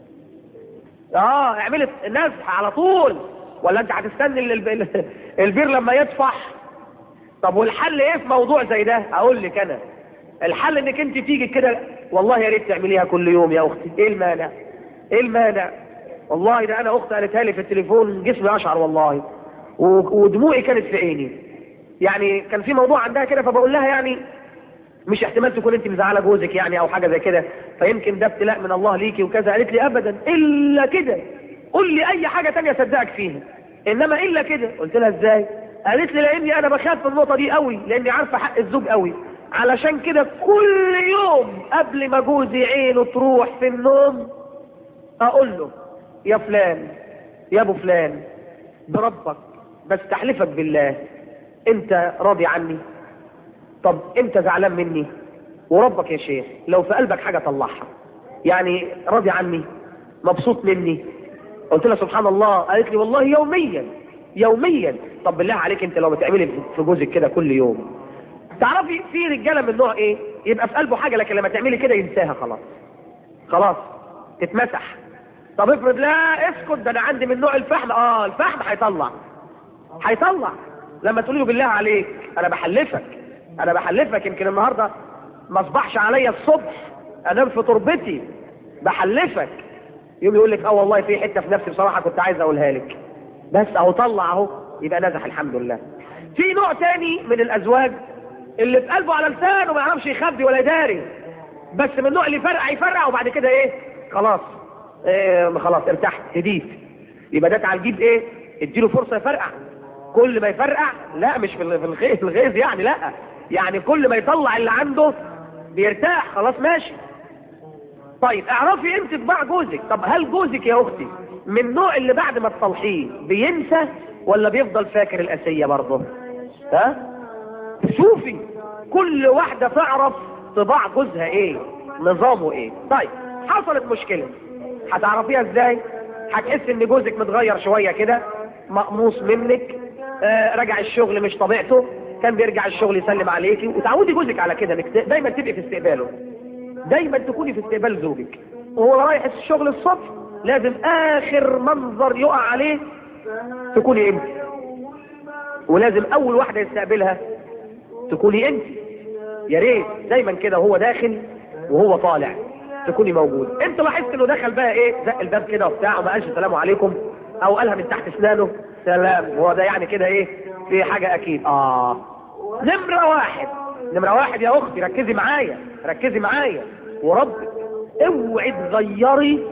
[SPEAKER 1] اه اعملي نزح على طول ولا انت هتستني ال- البير لما يطفح طب والحل ايه في موضوع زي ده اقول لك انا الحل انك انت تيجي كده والله يا ريت تعمليها كل يوم يا اختي ايه المانع ايه المانع والله ده انا اختي قالتها لي في التليفون جسمي اشعر والله و- ودموعي كانت في عيني يعني كان في موضوع عندها كده فبقول لها يعني مش احتمال تكون انت مزعله جوزك يعني او حاجه زي كده فيمكن ده ابتلاء من الله ليكي وكذا قالت لي ابدا الا كده قول لي اي حاجه تانية صدقك فيها انما الا كده قلت لها ازاي قالت لي لاني انا بخاف من النقطه دي قوي لاني عارفه حق الزوج قوي علشان كده كل يوم قبل ما جوزي عينه تروح في النوم اقول له يا فلان يا ابو فلان بربك بستحلفك بالله انت راضي عني طب انت زعلان مني وربك يا شيخ لو في قلبك حاجه طلعها يعني راضي عني مبسوط مني قلت لها سبحان الله قالت لي والله يوميا يوميا طب بالله عليك انت لو بتعملي في جوزك كده كل يوم تعرفي في رجاله من نوع ايه يبقى في قلبه حاجه لكن لما تعملي كده ينساها خلاص خلاص تتمسح طب افرض لا اسكت ده انا عندي من نوع الفحم اه الفحم هيطلع هيطلع لما تقولي له بالله عليك انا بحلفك انا بحلفك يمكن النهارده ما اصبحش عليا الصبح انام في تربتي بحلفك يوم يقول لك اه والله في حته في نفسي بصراحه كنت عايز اقولها لك بس اهو طلع اهو يبقى نزح الحمد لله في نوع تاني من الازواج اللي في قلبه على لسانه ما يعرفش يخبي ولا يداري بس من النوع اللي يفرقع يفرقع وبعد كده ايه خلاص إيه خلاص ارتحت هديت يبقى ده تعال جيب ايه اديله فرصه يفرقع كل ما يفرقع لا مش في ال- في الغيظ الغيظ يعني لا يعني كل ما يطلع اللي عنده بيرتاح خلاص ماشي طيب اعرفي انت طباع جوزك طب هل جوزك يا اختي من النوع اللي بعد ما تصلحيه بينسى ولا بيفضل فاكر الاسيه برضه ها شوفي كل واحدة تعرف طباع جوزها ايه نظامه ايه طيب حصلت مشكلة هتعرفيها ازاي هتحس ان جوزك متغير شوية كده مقموص منك آه رجع الشغل مش طبيعته كان بيرجع الشغل يسلم عليكي وتعودي جوزك على كده انك دايما تبقي في استقباله دايما تكوني في استقبال زوجك وهو رايح الشغل الصبح لازم اخر منظر يقع عليه تكوني انت ولازم اول واحدة يستقبلها تكوني انت يا ريت دايما كده هو داخل وهو طالع تكوني موجود انت لاحظت انه دخل بقى ايه زق الباب كده وبتاع وما قالش السلام عليكم او قالها من تحت اسنانه سلام هو ده يعني كده ايه في حاجة اكيد اه نمرة واحد نمرة واحد يا اختي ركزي معايا ركزي معايا وربك اوعي تغيري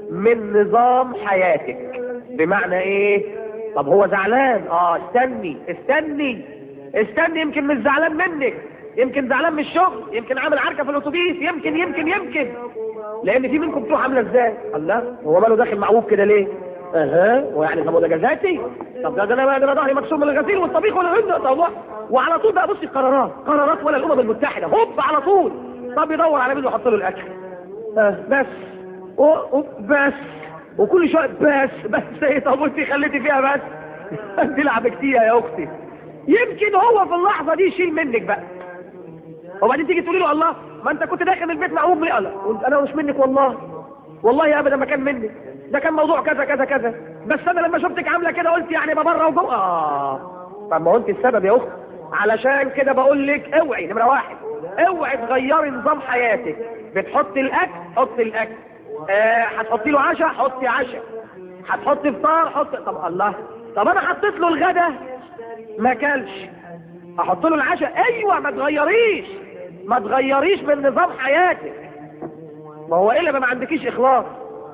[SPEAKER 1] من نظام حياتك بمعنى ايه طب هو زعلان اه استني استني استني يمكن مش زعلان منك يمكن زعلان من الشغل يمكن عامل عركه في الاتوبيس يمكن يمكن يمكن لان في منكم بتوع عامله ازاي الله هو ماله داخل معوج كده ليه اها ويعني طب ده جزاتي طب ده انا ده انا ظهري مكسور من الغسيل والطبيخ والعند طب وعلى طول بقى بصي القرارات قرارات ولا الامم المتحده هوب على طول طب يدور على مين يحط له الاكل آه بس و... و... بس وكل شويه بس بس ايه طب وانت خليتي فيها بس انت لعبكتيها يا اختي يمكن هو في اللحظه دي يشيل منك بقى وبعدين تيجي تقولي له الله ما انت كنت داخل البيت معوج ليه الله انا مش منك والله والله ابدا ما كان مني ده كان موضوع كذا كذا كذا بس انا لما شفتك عامله كده قلت يعني ببره وجوه اه طب ما هو انت السبب يا اخت علشان كده بقول لك اوعي نمره واحد اوعي تغيري نظام حياتك بتحطي الاكل حطي الاكل آه هتحطي له عشاء حطي عشاء هتحطي فطار حطي طب الله طب انا حطيت له الغدا ما كلش احط له العشاء ايوه ما تغيريش ما تغيريش من نظام حياتك ما هو الا ما عندكيش اخلاص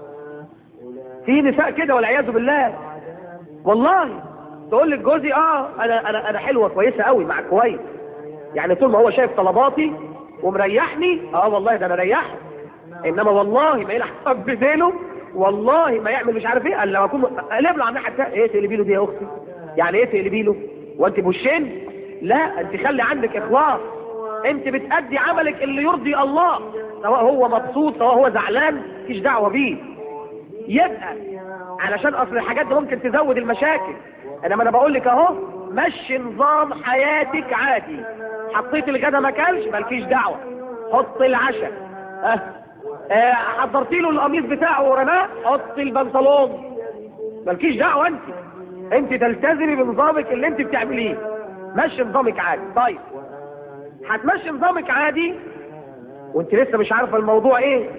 [SPEAKER 1] في نساء كده والعياذ بالله والله تقول لك جوزي اه انا انا انا حلوه كويسه قوي معاك كويس يعني طول ما هو شايف طلباتي ومريحني اه والله ده انا ريحه انما والله ما يلعب بديله والله ما يعمل مش عارف ايه قال لو اكون قلب له على الناحيه الثانيه ايه تقلبي له دي يا اختي يعني ايه تقلبي له وانت بوشين لا انت خلي عندك اخلاص انت بتأدي عملك اللي يرضي الله سواء هو مبسوط سواء هو زعلان مفيش دعوه بيه يبقى علشان اصل الحاجات دي ممكن تزود المشاكل انما انا بقول لك اهو مشي نظام حياتك عادي حطيت الغدا ما كلش مالكيش دعوه حط العشاء اه اه حضرتي له القميص بتاعه ورماه حط البنطلون مالكيش دعوه انت انت تلتزمي بنظامك اللي انت بتعمليه مشي نظامك عادي طيب هتمشي نظامك عادي وانت لسه مش عارفه الموضوع ايه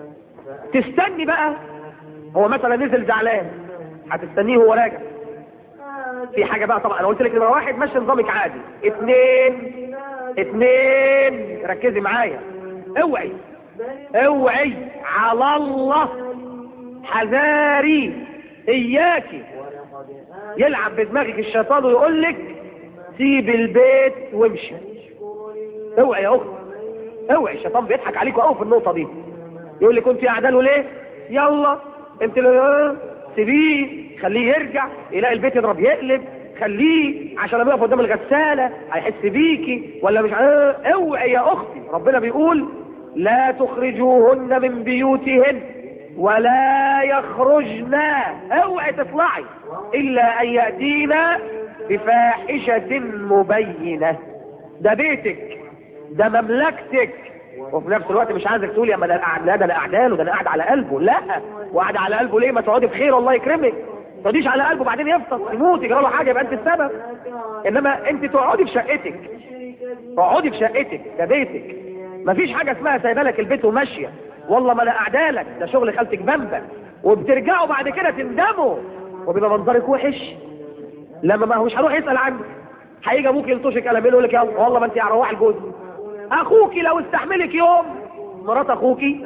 [SPEAKER 1] تستني بقى هو مثلا نزل زعلان هتستنيه وهو راجع في حاجه بقى طبعا انا قلت لك نمره واحد مشي نظامك عادي اثنين اثنين ركزي معايا اوعي اوعي على الله حذاري اياكي يلعب بدماغك الشيطان ويقول لك سيب البيت وامشي اوعي يا اخت اوعي الشيطان بيضحك عليك قوي في النقطه دي يقول لك كنت قاعده له ليه يلا انت ل- سيبيه خليه يرجع يلاقي البيت يضرب يقلب خليه عشان لما يقف قدام الغساله هيحس بيكي ولا مش عارف اوعي يا اختي ربنا بيقول لا تخرجوهن من بيوتهن ولا يخرجن اوعي تطلعي الا ان ياتينا بفاحشه مبينه ده بيتك ده مملكتك وفي نفس الوقت مش عايزك تقول يا ما ده قاعد لا ده انا قاعده له ده انا قاعد على قلبه لا وقاعد على قلبه ليه ما تقعدي بخير الله يكرمك ما تقعديش على قلبه بعدين يفطر يموت يجرى له حاجه يبقى انت السبب انما انت تقعدي في شقتك اقعدي في شقتك ده بيتك مفيش حاجه اسمها سايبه لك البيت وماشيه والله ما انا قاعده لك ده شغل خالتك بمبا وبترجعوا بعد كده تندموا وبيبقى منظرك وحش لما ما هو مش هروح يسال عنك هيجي ابوك يلطشك قلم يقول لك يلا والله ما انت روح الجوز اخوكي لو استحملك يوم مرات اخوكي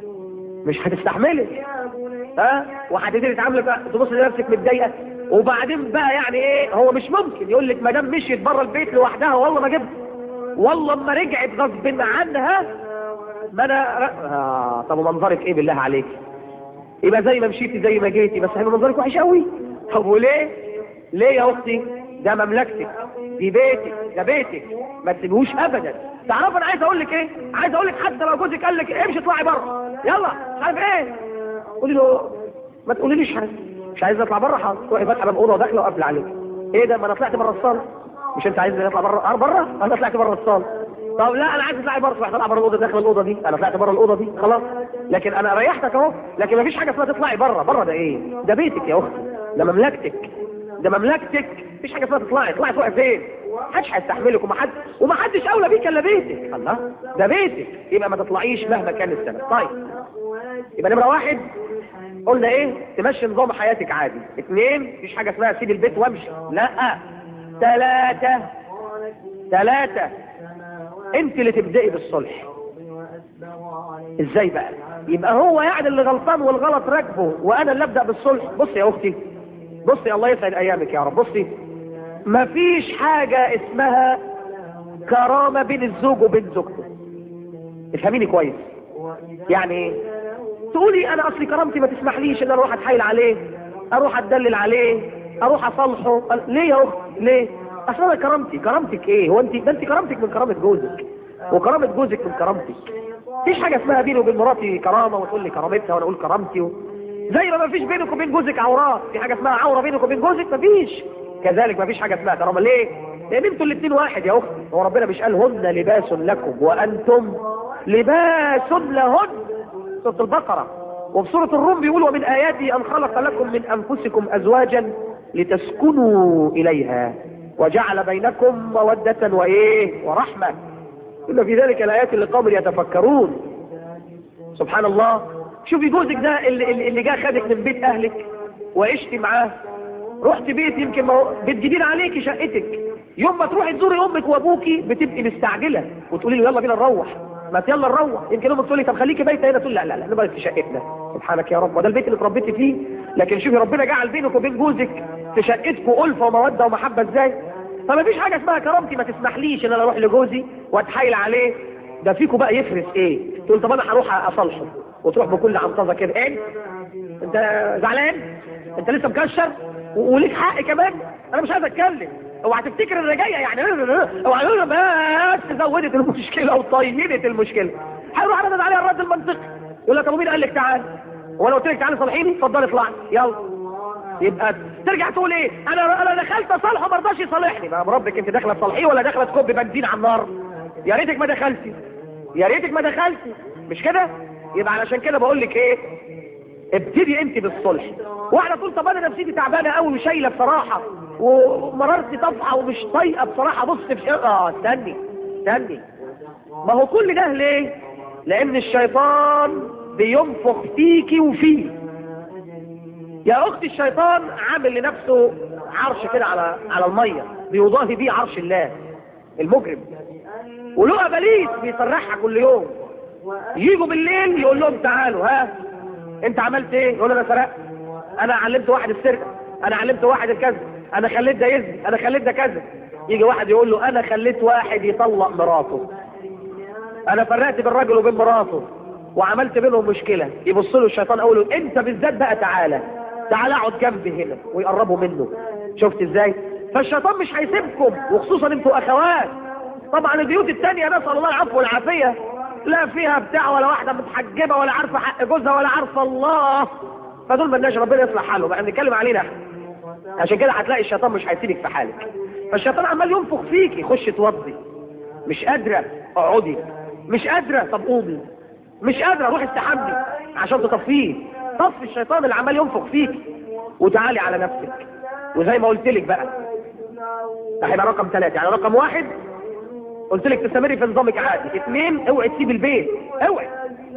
[SPEAKER 1] مش هتستحملك ها وهتبتدي تعاملك بقى تبص لنفسك متضايقه وبعدين بقى يعني ايه هو مش ممكن يقول لك ما دام مشيت بره البيت لوحدها والله ما جبت والله اما رجعت غصب عنها ما انا آه طب ومنظرك ايه بالله عليك يبقى زي ما مشيتي زي ما جيتي بس هيبقى منظرك وحش قوي طب وليه ليه يا اختي ده مملكتك دي بيتك ده بيتك ما تسيبهوش ابدا تعرف انا عايز اقول لك ايه عايز اقول لك حتى لو جوزك قال لك امشي اطلعي بره يلا مش عارف ايه قولي له ما تقوليليش حاجه مش عايز اطلع بره حاضر تروحي فاتحه باب اوضه وداخله وقافله عليك ايه ده ما انا طلعت بره الصاله مش انت عايز اطلع بره بره انا طلعت بره الصاله طب لا انا عايز اطلع بره تروح تطلع بره الاوضه داخل الاوضه دي انا طلعت بره الاوضه دي خلاص لكن انا ريحتك اهو لكن ما فيش حاجه اسمها تطلعي بره بره ده ايه ده بيتك يا اختي ده مملكتك ده مملكتك مفيش حاجه اسمها تطلعي تطلعي تروحي فين محدش هيستحملك ومحد ومحدش اولى بيك الا بيتك الله ده بيتك يبقى ما تطلعيش مهما كان السبب طيب يبقى نمره واحد قلنا ايه تمشي نظام حياتك عادي اثنين مفيش حاجه اسمها سيب البيت وامشي لا ثلاثة ثلاثة انت اللي تبدأي بالصلح ازاي بقى يبقى هو يعني اللي غلطان والغلط راكبه وانا اللي ابدا بالصلح بصي يا اختي بصي الله يسعد ايامك يا رب بصي مفيش حاجة اسمها كرامة بين الزوج وبين زوجته افهميني كويس يعني ايه تقولي انا اصلي كرامتي ما تسمحليش ان انا اروح اتحايل عليه اروح اتدلل عليه اروح اصالحه ليه يا اخت ليه اصل انا كرامتي كرامتك ايه هو انت ده انت كرامتك من كرامه جوزك وكرامه جوزك من كرامتك مفيش حاجه اسمها بيني وبين مراتي كرامه وتقول لي كرامتها وانا اقول كرامتي و... زي ما مفيش بينك وبين جوزك عورات في حاجه اسمها عوره بينك وبين جوزك مفيش كذلك مفيش حاجه اسمها كرامه ليه لان انتوا الاثنين واحد يا اختي هو ربنا مش قال هن لباس لكم وانتم لباس لهن سوره البقره وفي سوره الروم بيقول ومن اياته ان خلق لكم من انفسكم ازواجا لتسكنوا اليها وجعل بينكم موده وايه ورحمه إن في ذلك الآيات اللي قوم يتفكرون سبحان الله شوفي جوزك ده اللي, اللي جاء خدك من بيت أهلك وعشت معاه رحت بيت يمكن ما هو بتجيبين عليكي شقتك يوم ما تروحي تزوري امك وابوكي بتبقي مستعجله وتقولي له يلا بينا نروح ما يلا نروح يمكن امك تقول لي طب خليكي بايته هنا تقول لا لا لا نبقى في شقتنا سبحانك يا رب وده البيت اللي اتربيتي فيه لكن شوفي ربنا جعل بينك وبين جوزك في شقتكم الفه وموده ومحبه ازاي فما فيش حاجة اسمها كرامتي ما تسمحليش ان انا اروح لجوزي واتحايل عليه ده فيكوا بقى يفرس ايه تقول طب انا هروح اصالحه وتروح بكل عنطزه كده ايه انت زعلان انت لسه مكشر وليك حق كمان انا مش عايز اتكلم اوعى تفتكر ان جايه يعني اوعى بس زودت المشكله وطينت المشكله هيروح ردد عليها الرد المنطقي يقول لك ابو مين قال لك تعال وانا قلت لك تعالى صالحيني اتفضل اطلع يلا يبقى ترجع تقول ايه انا انا دخلت اصالحه ما رضاش يصالحني ما ربك انت داخله تصالحيه ولا داخله تكب بنزين على النار يا ريتك ما دخلتي يا ريتك ما دخلتي مش كده يبقى علشان كده بقول لك ايه ابتدي انت بالصلح واحده تقول طب انا نفسيتي تعبانه قوي وشايله بصراحه ومررتي طفحه ومش طايقه بصراحه بص في اه استني استني ما هو كل ده ليه لان الشيطان بينفخ فيكي وفيه يا اخت الشيطان عامل لنفسه عرش كده على على الميه بيضاهي بيه عرش الله المجرم وله اباليس بيسرحها كل يوم يجوا بالليل يقول لهم تعالوا ها انت عملت ايه يقول انا سرقت انا علمت واحد السرقه انا علمت واحد الكذب انا خليت ده يزني انا خليت ده كذا يجي واحد يقول له انا خليت واحد يطلق مراته انا فرقت بين الراجل وبين مراته وعملت بينهم مشكله يبص له الشيطان اقول له انت بالذات بقى تعالى تعال اقعد جنبي هنا ويقربوا منه شفت ازاي فالشيطان مش هيسيبكم وخصوصا انتوا اخوات طبعا البيوت التانية نسأل الله العفو والعافية لا فيها بتاع ولا واحدة متحجبة ولا عارفة حق جوزها ولا عارفة الله فدول ملناش ربنا يصلح حاله بقى نتكلم علينا احنا عشان كده هتلاقي الشيطان مش هيسيبك في حالك فالشيطان عمال ينفخ فيكي خش توضي مش قادرة اقعدي مش قادرة طب قومي مش قادرة روحي استحمي عشان تطفيه طفي الشيطان اللي عمال ينفخ فيك وتعالي على نفسك وزي ما قلت لك بقى ده هيبقى رقم ثلاثة يعني رقم واحد قلت لك تستمري في نظامك عادي اثنين اوعي تسيب البيت اوعي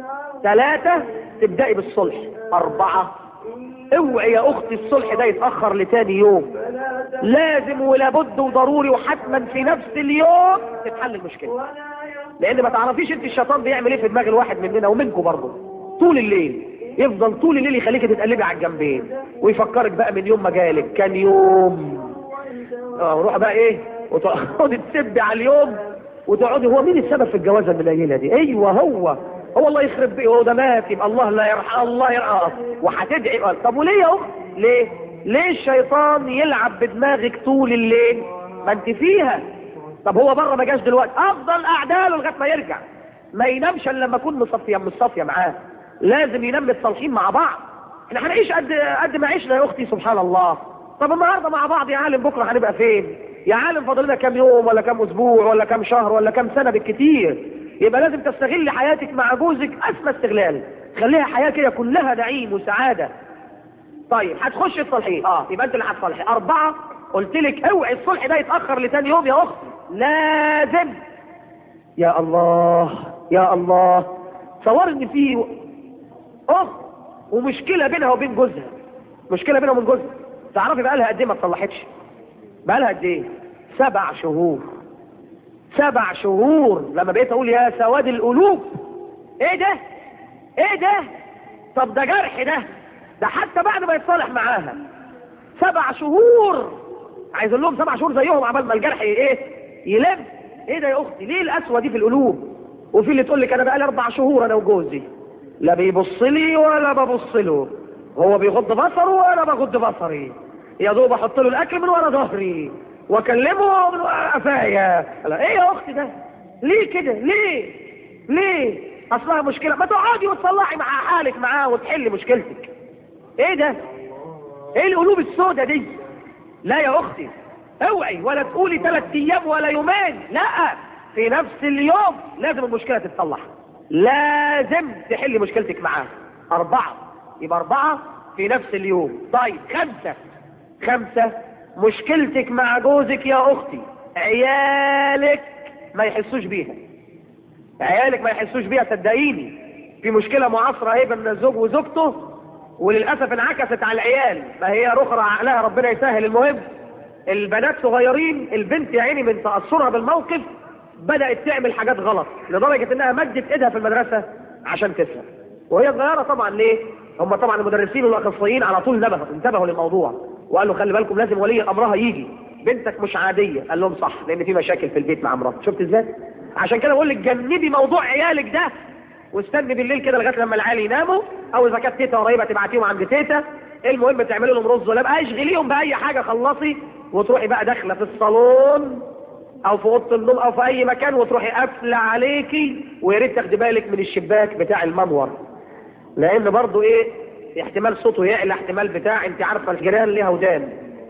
[SPEAKER 1] ثلاثة تبدأي بالصلح أربعة اوعي يا اختي الصلح ده يتأخر لتاني يوم لازم ولابد وضروري وحتما في نفس اليوم تتحل المشكلة لان ما تعرفيش انت الشيطان بيعمل ايه في دماغ الواحد مننا ومنكم برضه طول الليل يفضل طول الليل يخليك تتقلبي على الجنبين ويفكرك بقى من يوم ما جالك كان يوم اه وروح بقى ايه وتقعدي تسبي على اليوم وتقعدي هو مين السبب في الجوازه المنيله دي ايوه هو هو الله يخرب بيه هو ده مات يبقى الله لا يرحم الله يرحم وهتدعي طب وليه يا اخت ليه ليه الشيطان يلعب بدماغك طول الليل ما انت فيها طب هو بره ما جاش دلوقتي افضل اعداله لغايه ما يرجع ما ينامش الا لما اكون مصفيه مصفيه معاه لازم ينام متصالحين مع بعض احنا هنعيش قد قد ما عشنا يا اختي سبحان الله طب النهارده مع بعض يا عالم بكره هنبقى فين يا عالم فاضل لنا كام يوم ولا كام اسبوع ولا كام شهر ولا كام سنه بالكتير يبقى لازم تستغل حياتك مع جوزك اسمى استغلال خليها حياه كده كلها نعيم وسعاده طيب هتخش الصلحين اه يبقى انت اللي هتصلحي اربعه قلت لك اوعي الصلح ده يتاخر لتاني يوم يا اختي لازم يا الله يا الله تصور ان في اخت ومشكله بينها وبين جوزها مشكله بينها وبين جوزها تعرفي بقى لها قد ايه ما تصلحتش بقى لها قد ايه سبع شهور سبع شهور لما بقيت اقول يا سواد القلوب ايه ده ايه ده طب ده جرح ده ده حتى بعد ما يتصالح معاها سبع شهور عايز اقول لهم سبع شهور زيهم عبال ما الجرح ايه يلم ايه ده يا اختي ليه القسوه دي في القلوب وفي اللي تقول لك انا بقالي اربع شهور انا وجوزي لا بيبص لي ولا ببص له هو بيغض بصره وانا بغض بصري يا دوب احط له الاكل من ورا ظهري واكلمه من ورا قفايا لا ايه يا اختي ده ليه كده ليه ليه اصلها مشكله ما تقعدي وتصلحي مع حالك معاه وتحلي مشكلتك ايه ده ايه القلوب السوداء دي لا يا اختي اوعي ولا تقولي ثلاث ايام ولا يومين لا في نفس اليوم لازم المشكله تتصلح لازم تحلي مشكلتك معاه اربعه يبقى اربعه في نفس اليوم طيب خمسه خمسه مشكلتك مع جوزك يا اختي عيالك ما يحسوش بيها عيالك ما يحسوش بيها صدقيني في مشكله معاصره ايه بين الزوج وزوجته وللاسف انعكست على العيال ما هي رخرة عقلها ربنا يسهل المهم البنات صغيرين البنت يا عيني من تاثرها بالموقف بدات تعمل حاجات غلط لدرجه انها مدت ايدها في المدرسه عشان تسرق وهي صغيره طبعا ليه هم طبعا المدرسين والاخصائيين على طول نبهوا انتبهوا للموضوع وقالوا خلي بالكم لازم ولي امرها يجي بنتك مش عاديه قال لهم صح لان في مشاكل في البيت مع مراتك شفت ازاي عشان كده بقول لك جنبي موضوع عيالك ده واستني بالليل كده لغايه لما العيال يناموا او اذا كانت تيتا قريبه تبعتيهم عند تيتا المهم تعملي لهم رز ولا بقى اشغليهم باي حاجه خلصي وتروحي بقى داخله في الصالون او في اوضه النوم او في اي مكان وتروحي قافله عليكي ويا ريت تاخدي بالك من الشباك بتاع المنور لان برضو ايه احتمال صوته يعلى احتمال بتاع انت عارفه الجيران ليها ودان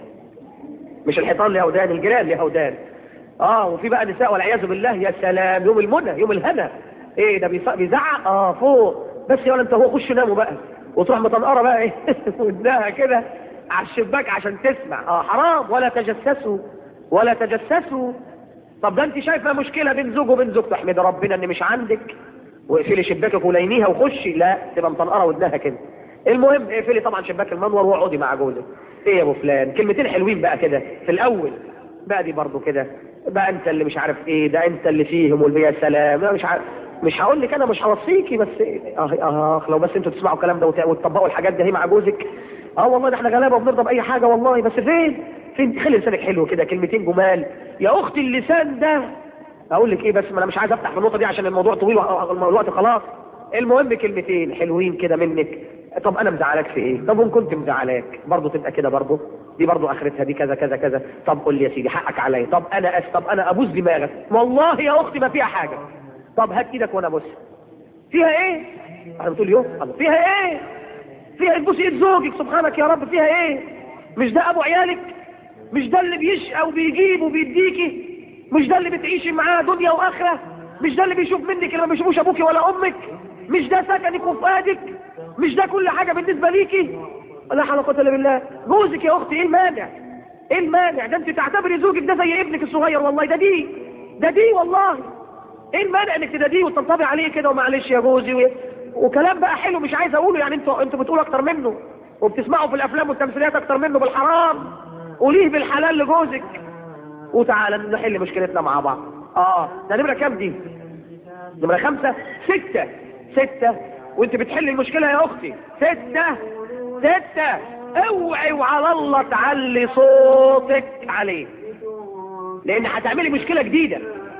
[SPEAKER 1] مش الحيطان ليها ودان الجيران ليها ودان اه وفي بقى نساء والعياذ بالله يا سلام يوم المنى يوم الهنا ايه ده بيص- بيزعق اه فوق بس يا ولا انت هو خش ناموا بقى وتروح مطنقره بقى ايه ودنها كده على الشباك عشان تسمع اه حرام ولا تجسسوا ولا تجسسوا طب ده انت شايفه مشكله بين زوج وبين زوجته احمد ربنا ان مش عندك واقفلي شباكك ولينيها وخشي لا تبقى مطنقره ودنها كده المهم اقفلي طبعا شباك المنور واقعدي مع جوزك ايه يا ابو فلان كلمتين حلوين بقى كده في الاول بقى دي برضو كده بقى انت اللي مش عارف ايه ده انت اللي فيهم والبيا سلام لا مش عارف مش هقول لك انا مش هوصيكي بس اه اه لو بس انتوا تسمعوا الكلام ده وت- وتطبقوا الحاجات دي مع جوزك اه والله ده احنا غلابه وبنرضى باي حاجه والله بس فين فين خلي لسانك حلو كده كلمتين جمال يا اختي اللسان ده اقول لك ايه بس ما انا مش عايز افتح في النقطه دي عشان الموضوع طويل والوقت خلاص المهم كلمتين حلوين كده منك طب انا مزعلاك في ايه طب وان كنت مزعلاك برضه تبقى كده برضه دي برضه اخرتها دي كذا كذا كذا طب قول لي يا سيدي حقك عليا طب انا أس طب انا ابوس دماغك والله يا اختي ما فيها حاجه طب هات ايدك وانا ابوسها فيها ايه انا بتقول يوم الله فيها ايه فيها تبوس ايد زوجك سبحانك يا رب فيها ايه مش ده ابو عيالك مش ده اللي بيشقى وبيجيب وبيديكي مش ده اللي بتعيشي معاه دنيا واخره مش ده اللي بيشوف منك اللي ما بيشوفوش ابوك ولا امك مش ده سكنك وفؤادك مش ده كل حاجه بالنسبه ليكي لا حول ولا قوه الا بالله جوزك يا اختي ايه المانع ايه المانع ده انت تعتبري زوجك ده زي ابنك الصغير والله ده دي ده دي والله ايه المانع انك تداديه وتنطبق عليه كده ومعلش يا جوزي و... وكلام بقى حلو مش عايز اقوله يعني انتوا انتوا بتقولوا اكتر منه وبتسمعوا في الافلام والتمثيليات اكتر منه بالحرام قوليه بالحلال لجوزك وتعالى نحل مشكلتنا مع بعض اه ده نمره كام دي نمره خمسة ستة ستة وانت بتحل المشكلة يا اختي ستة ستة اوعي وعلى الله تعلي صوتك عليه لان هتعملي مشكلة جديدة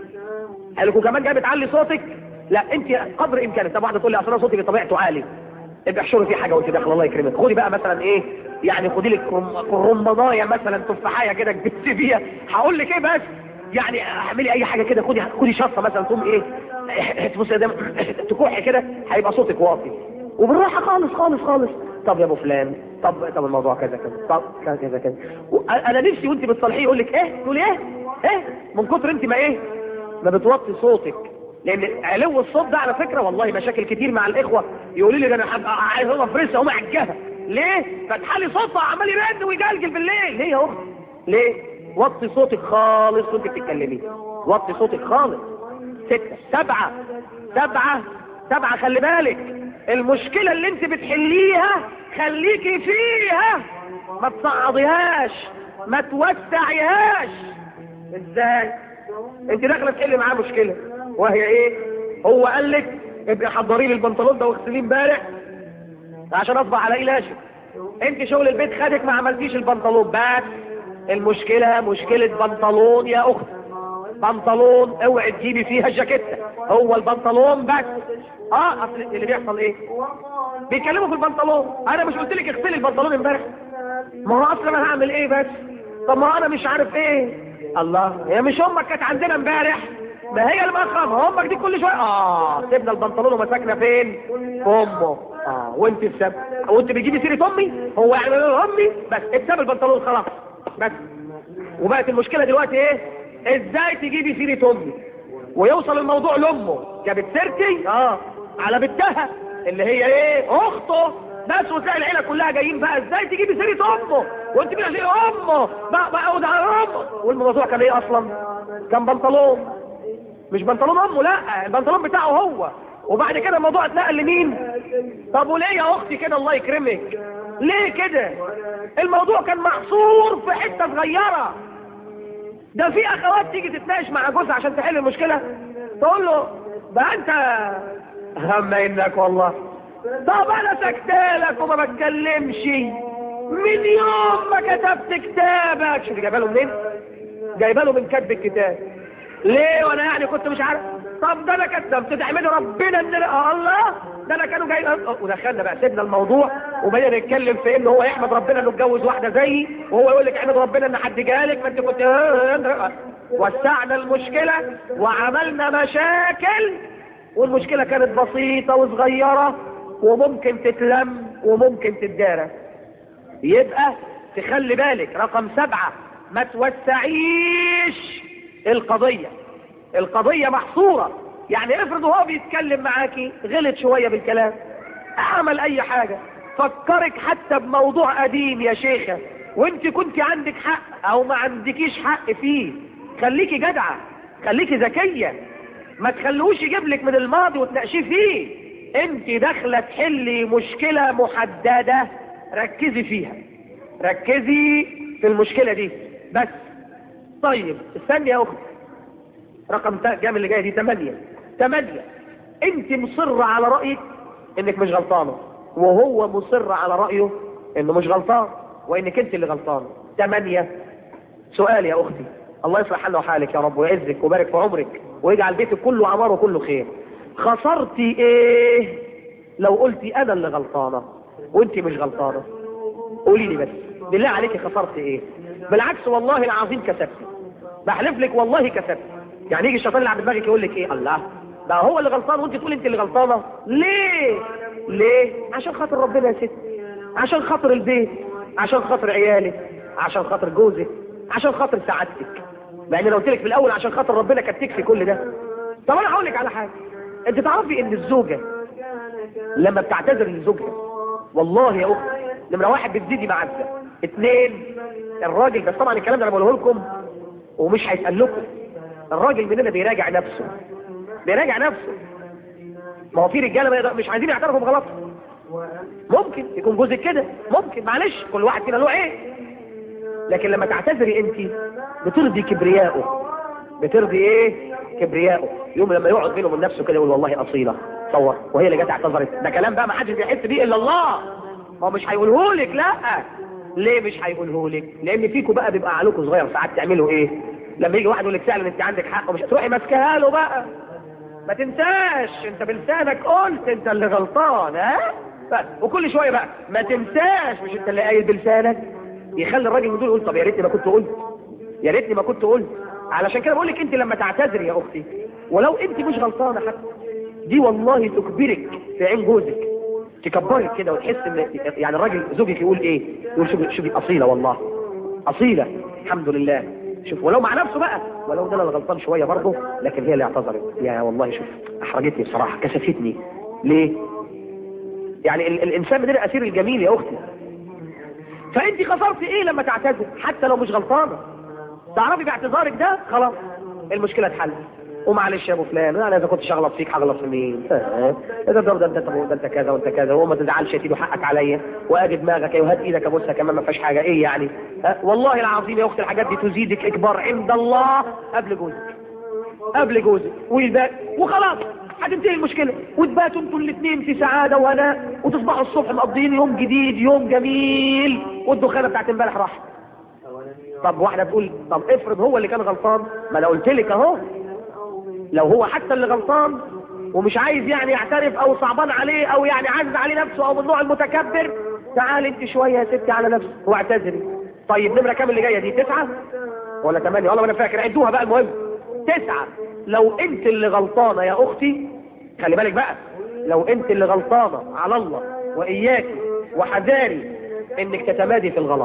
[SPEAKER 1] قال لكم كمان جاي بتعلي صوتك لا انت قدر امكانك طب واحده تقول لي اصل انا صوتي بطبيعته عالي ابقى احشري فيه حاجه وانت داخله الله يكرمك خدي بقى مثلا ايه يعني خدي لك رم- رمضايه مثلا تفاحيه كده كبستي فيها هقول لك ايه بس يعني اعملي اي حاجه كده خدي خدي شطه مثلا تقوم ايه تبصي ده تكحي كده هيبقى صوتك واطي وبالراحه خالص خالص خالص طب يا ابو فلان طب طب الموضوع كذا كذا طب كذا كذا كذا و- انا نفسي وانت بتصلحيه يقول لك ايه تقولي ايه ايه من كتر انت ما ايه ما بتوطي صوتك لان علو الصوت ده على فكره والله مشاكل كتير مع الاخوه يقولوا لي ده انا هبقى عايز اقوم افرسها اقوم اعجها ليه؟ فتحلي صوتها عمال يرن ويجلجل بالليل ليه يا اخت؟ ليه؟ وطي صوتك خالص وانت بتتكلمي وطي صوتك خالص ستة سبعة سبعة سبعة خلي بالك المشكلة اللي انت بتحليها خليكي فيها ما تصعديهاش ما توسعيهاش ازاي انت داخله تحل معاه مشكله وهي ايه هو قال لك ابقي حضري لي البنطلون ده واغسليه امبارح عشان اصبح على ناشف انت شغل البيت خدك ما عملتيش البنطلون بس المشكلة مشكلة بنطلون يا اخت بنطلون اوعي تجيبي فيها الجاكيتة هو البنطلون بس اه اصل اللي بيحصل ايه بيتكلموا في البنطلون انا مش قلت لك اغسلي البنطلون امبارح ما هو اصلا انا هعمل ايه بس طب ما انا مش عارف ايه الله هي مش امك كانت عندنا امبارح ما هي اللي مأخرها امك دي كل شويه اه سيبنا البنطلون ومسكنا فين في امه اه وانت السبب وانت بتجيبي سيره امي هو يعني امي بس اتساب البنطلون خلاص بس وبقت المشكله دلوقتي ايه ازاي تجيبي سيره امي ويوصل الموضوع لامه جابت سيرتي اه على بنتها اللي هي ايه اخته بس وتلاقي العيله كلها جايين بقى ازاي تجيبي سيره امه وانت بقى زي امه بقى بقى وده امه والموضوع كان ايه اصلا كان بنطلون مش بنطلون امه لا البنطلون بتاعه هو وبعد كده الموضوع اتنقل لمين طب وليه يا اختي كده الله يكرمك ليه كده الموضوع كان محصور في حته صغيره ده في اخوات تيجي تتناقش مع جوزها عشان تحل المشكله تقول له ده انت هم انك والله طب انا سكتالك وما بتكلمش من يوم ما كتبت كتابك شوف جايبه له منين جايبه له من كتب الكتاب ليه وانا يعني كنت مش عارف طب ده انا كتبت تحمد ربنا ان أنا الله ده انا كانوا جاي ودخلنا بقى سيبنا الموضوع وبدأنا نتكلم في ان هو يحمد ربنا انه اتجوز واحده زيي وهو يقول لك احمد ربنا ان حد جالك ما انت كنت وسعنا المشكله وعملنا مشاكل والمشكله كانت بسيطه وصغيره وممكن تتلم وممكن تتدارى يبقى تخلي بالك رقم سبعة ما توسعيش القضية القضية محصورة يعني افرض هو بيتكلم معاكي غلط شوية بالكلام عمل اي حاجة فكرك حتى بموضوع قديم يا شيخة وانت كنت عندك حق او ما عندكيش حق فيه خليكي جدعة خليكي ذكية ما تخلوش يجيب لك من الماضي وتناقشيه فيه انت داخله تحلي مشكلة محددة ركزي فيها ركزي في المشكلة دي بس طيب استني يا اخت رقم جام اللي جاي دي 8 8 انت مصرة على رأيك انك مش غلطانة وهو مصر على رأيه انه مش غلطان وانك انت اللي غلطان 8 سؤال يا اختي الله يصلح حالنا وحالك يا رب ويعزك ويبارك في عمرك ويجعل بيتك كله عمار وكله خير خسرتي ايه لو قلتي انا اللي غلطانة وانت مش غلطانة قولي لي بس بالله عليك خسرت ايه بالعكس والله العظيم كسبت بحلف لك والله كسبت يعني يجي الشيطان اللي عند دماغك يقول لك ايه الله ده هو اللي غلطان وانت تقول انت اللي غلطانه ليه ليه عشان خاطر ربنا يا ست عشان خاطر البيت عشان خاطر عيالك عشان خاطر جوزك عشان خاطر سعادتك لان لو قلت لك في الاول عشان خاطر ربنا كانت تكفي كل ده طب انا هقول لك على حاجه انت تعرفي ان الزوجه لما بتعتذر لزوجها والله يا اخت نمره واحد بتزيدي معزه اثنين الراجل بس طبعا الكلام ده انا بقوله لكم ومش هيسال لكم الراجل مننا بيراجع نفسه بيراجع نفسه ما هو في رجاله مش عايزين يعترفوا بغلطهم ممكن يكون جوزك كده ممكن معلش كل واحد فينا له عيب لكن لما تعتذري انت بترضي كبرياءه بترضي ايه كبرياءه يوم لما يقعد بينه وبين نفسه كده يقول والله اصيله تصور وهي اللي جت اعتذرت ده كلام بقى ما حدش بيحس بيه الا الله ما هو مش هيقوله لك لا ليه مش هيقوله لك لان فيكم بقى بيبقى عليكم صغير ساعات تعملوا ايه لما يجي واحد يقول لك فعلا انت عندك حق ومش تروحي ماسكاها له بقى ما تنساش انت بلسانك قلت انت اللي غلطان ها وكل شويه بقى ما تنساش مش انت اللي قايل بلسانك يخلي الراجل من دول يقول طب يا ريتني ما كنت قلت يا ريتني ما كنت قلت علشان كده بقول لك انت لما تعتذري يا اختي ولو انت مش غلطانه حتى دي والله تكبرك في عين جوزك تكبرك كده وتحس ان يعني الراجل زوجك يقول ايه يقول شوفي شوفي اصيله والله اصيله الحمد لله شوف ولو مع نفسه بقى ولو ده انا غلطان شويه برضه لكن هي اللي اعتذرت يا والله شوف احرجتني بصراحه كسفتني ليه يعني ال الانسان مننا اسير الجميل يا اختي فانت خسرت ايه لما تعتذر حتى لو مش غلطانه تعرفي باعتذارك ده خلاص المشكله اتحلت ومعلش يا ابو فلان انا اذا كنت شغلط فيك هغلط في مين ده ده ده انت ده انت كذا وانت كذا وما تزعلش يا سيدي حقك عليا واجي دماغك وهات ايدك ابوسها كمان ما فيهاش حاجه ايه يعني ها والله العظيم يا اختي الحاجات دي تزيدك اكبار عند الله قبل جوزك قبل جوزك والباقي وخلاص هتنتهي المشكله وتباتوا انتوا الاثنين في سعاده وهناء وتصبحوا الصبح مقضيين يوم جديد يوم جميل والدخانه بتاعت امبارح راحت طب واحده تقول طب افرض هو اللي كان غلطان ما انا قلت لك اهو لو هو حتى اللي غلطان ومش عايز يعني يعترف او صعبان عليه او يعني عاجز عليه نفسه او من النوع المتكبر تعال انت شويه يا ستي على نفسك واعتذري طيب نمره كام اللي جايه دي تسعه ولا ثمانيه والله انا فاكر عدوها بقى المهم تسعه لو انت اللي غلطانه يا اختي خلي بالك بقى لو انت اللي غلطانه على الله واياكي وحذاري انك تتمادي في الغلط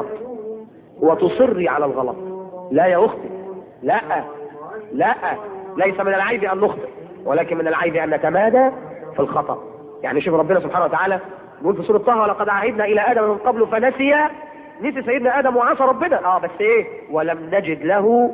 [SPEAKER 1] وتصري على الغلط لا يا اختي لا لا ليس من العيب ان نخطئ ولكن من العيب ان نتمادى في الخطأ يعني شوف ربنا سبحانه وتعالى يقول في سورة طه ولقد عهدنا الى ادم من قبل فنسي نسي سيدنا ادم وعصى ربنا اه بس ايه ولم نجد له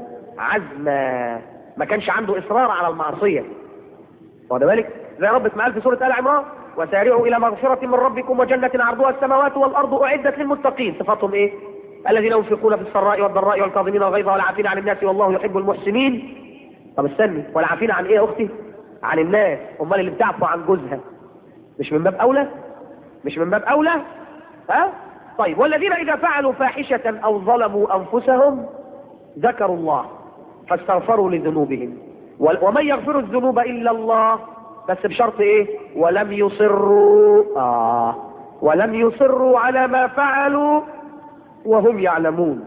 [SPEAKER 1] عزما ما كانش عنده اصرار على المعصية واخد بالك زي ربك ما قال في سورة ال عمران وسارعوا الى مغفرة من ربكم وجنة عرضها السماوات والارض اعدت للمتقين صفاتهم ايه الذين ينفقون في السراء والضراء والكاظمين الغيظ والعافين عن الناس والله يحب المحسنين طب استني والعافين عن ايه يا اختي عن الناس امال اللي بتعفو عن جوزها مش من باب اولى مش من باب اولى ها طيب والذين اذا فعلوا فاحشة او ظلموا انفسهم ذكروا الله فاستغفروا لذنوبهم ومن يغفر الذنوب الا الله بس بشرط ايه ولم يصروا آه ولم يصروا على ما فعلوا وهم يعلمون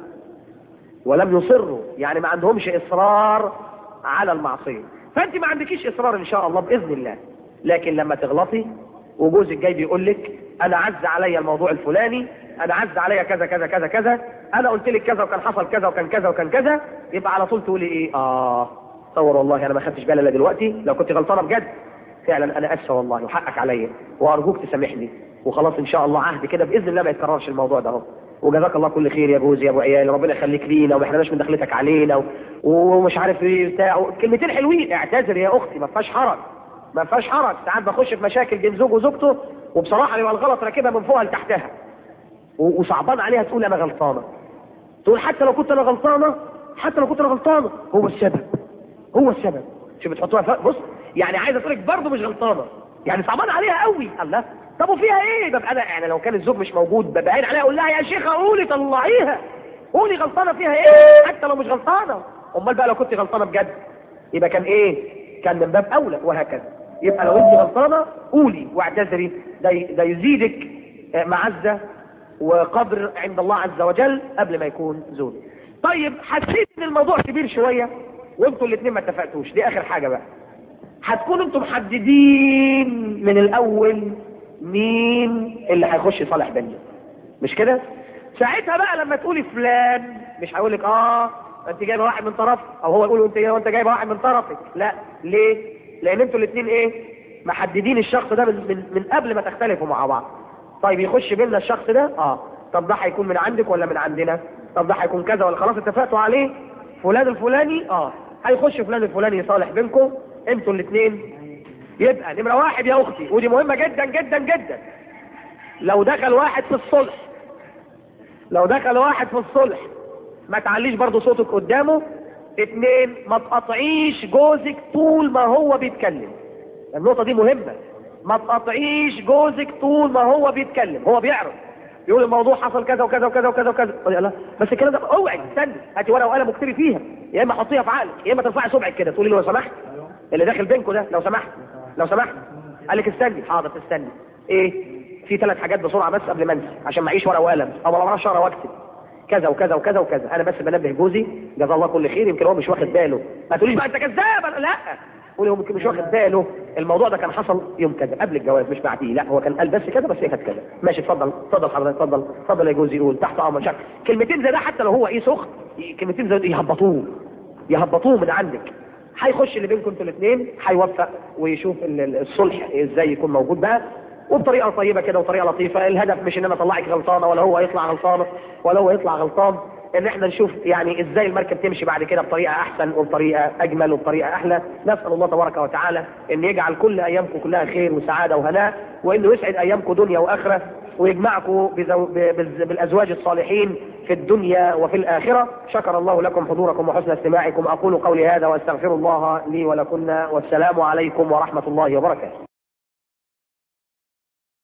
[SPEAKER 1] ولم يصروا يعني ما عندهمش اصرار على المعصيه فانت ما عندكيش اصرار ان شاء الله باذن الله لكن لما تغلطي وجوزك جاي بيقول لك انا عز عليا الموضوع الفلاني انا عز عليا كذا كذا كذا كذا انا قلت لك كذا وكان حصل كذا وكان كذا وكان كذا يبقى على طول تقولي ايه اه تصور والله انا ما خدتش بالي الا دلوقتي لو كنت غلطانه بجد فعلا انا اسفه والله وحقك عليا وارجوك تسامحني وخلاص ان شاء الله عهد كده باذن الله ما يتكررش الموضوع ده اهو وجزاك الله كل خير يا جوزي يا ابو عيال ربنا يخليك لينا وما احناش من دخلتك علينا و... ومش عارف ايه بتاع كلمتين حلوين اعتذر يا اختي ما فيهاش حرج ما فيهاش حرج ساعات بخش في مشاكل بين زوج وزوجته وبصراحه يبقى الغلط راكبها من فوقها لتحتها و... وصعبان عليها تقول انا غلطانه تقول حتى لو كنت انا غلطانه حتى لو كنت انا غلطانه هو السبب هو السبب شوف بتحطوها ف... بص يعني عايزه تقول لك برضه مش غلطانه يعني صعبان عليها قوي الله طب وفيها ايه ببقى انا يعني لو كان الزوج مش موجود ببقى عين عليها اقول لها يا شيخه قولي طلعيها قولي غلطانه فيها ايه حتى لو مش غلطانه امال بقى لو كنت غلطانه بجد يبقى كان ايه كان من باب اولى وهكذا يبقى لو انت غلطانه قولي واعتذري ده ده يزيدك معزه وقدر عند الله عز وجل قبل ما يكون زوج طيب حسيت ان الموضوع كبير شويه وانتوا الاثنين ما اتفقتوش دي اخر حاجه بقى هتكونوا انتم محددين من الاول مين اللي هيخش صالح بيننا مش كده ساعتها بقى لما تقولي فلان مش هقول لك اه انت جايبه واحد من طرف او هو يقول انت انت جايبه واحد من طرفك لا ليه لان انتوا الاثنين ايه محددين الشخص ده من, من, من قبل ما تختلفوا مع بعض طيب يخش بيننا الشخص ده اه طب ده هيكون من عندك ولا من عندنا طب ده هيكون كذا ولا خلاص اتفقتوا عليه فلان الفلاني اه هيخش فلان الفلاني يصالح بينكم انتوا الاثنين يبقى نمرة واحد يا اختي ودي مهمة جدا جدا جدا لو دخل واحد في الصلح لو دخل واحد في الصلح ما تعليش برضو صوتك قدامه اتنين ما تقطعيش جوزك طول ما هو بيتكلم النقطة دي مهمة ما تقطعيش جوزك طول ما هو بيتكلم هو بيعرف يقول الموضوع حصل كذا وكذا وكذا وكذا وكذا قولي الله بس الكلام ده اوعي استني هاتي ورقه وقلم واكتبي فيها يا اما حطيها في عقلك يا اما ترفعي صبعك كده تقولي له لو سمحت اللي داخل بينكم ده لو سمحت لو سمحت قال لك استني حاضر تستني ايه في ثلاث حاجات بسرعه بس قبل ما انسى عشان معيش ورقه وقلم او ما بعرفش اقرا واكتب كذا وكذا وكذا وكذا انا بس بنبه جوزي جزاه الله كل خير يمكن هو مش واخد باله ما تقوليش بقى انت كذاب لا قولي هو يمكن مش واخد باله الموضوع ده كان حصل يوم كذا قبل الجواز مش بعديه لا هو كان قال بس كذا بس هي كانت كذا ماشي اتفضل اتفضل حضرتك اتفضل اتفضل يا جوزي يقول تحت امر شك كلمتين زي ده حتى لو هو ايه سخن كلمتين زي ده يهبطوه يهبطوه من عندك هيخش اللي بينكم انتوا الاثنين هيوفق ويشوف الصلح ازاي يكون موجود بقى وبطريقه طيبه كده وطريقه لطيفه الهدف مش ان انا اطلعك غلطانه ولا هو يطلع غلطانه ولا هو يطلع غلطان ان احنا نشوف يعني ازاي المركب تمشي بعد كده بطريقه احسن وبطريقه اجمل وبطريقه احلى نسال الله تبارك وتعالى ان يجعل كل ايامكم كلها خير وسعاده وهناء وانه يسعد ايامكم دنيا واخره ويجمعكم بزو... بز- بالازواج الصالحين في الدنيا وفي الاخره شكر الله لكم حضوركم وحسن استماعكم اقول قولي هذا واستغفر الله لي ولكن والسلام عليكم ورحمه الله وبركاته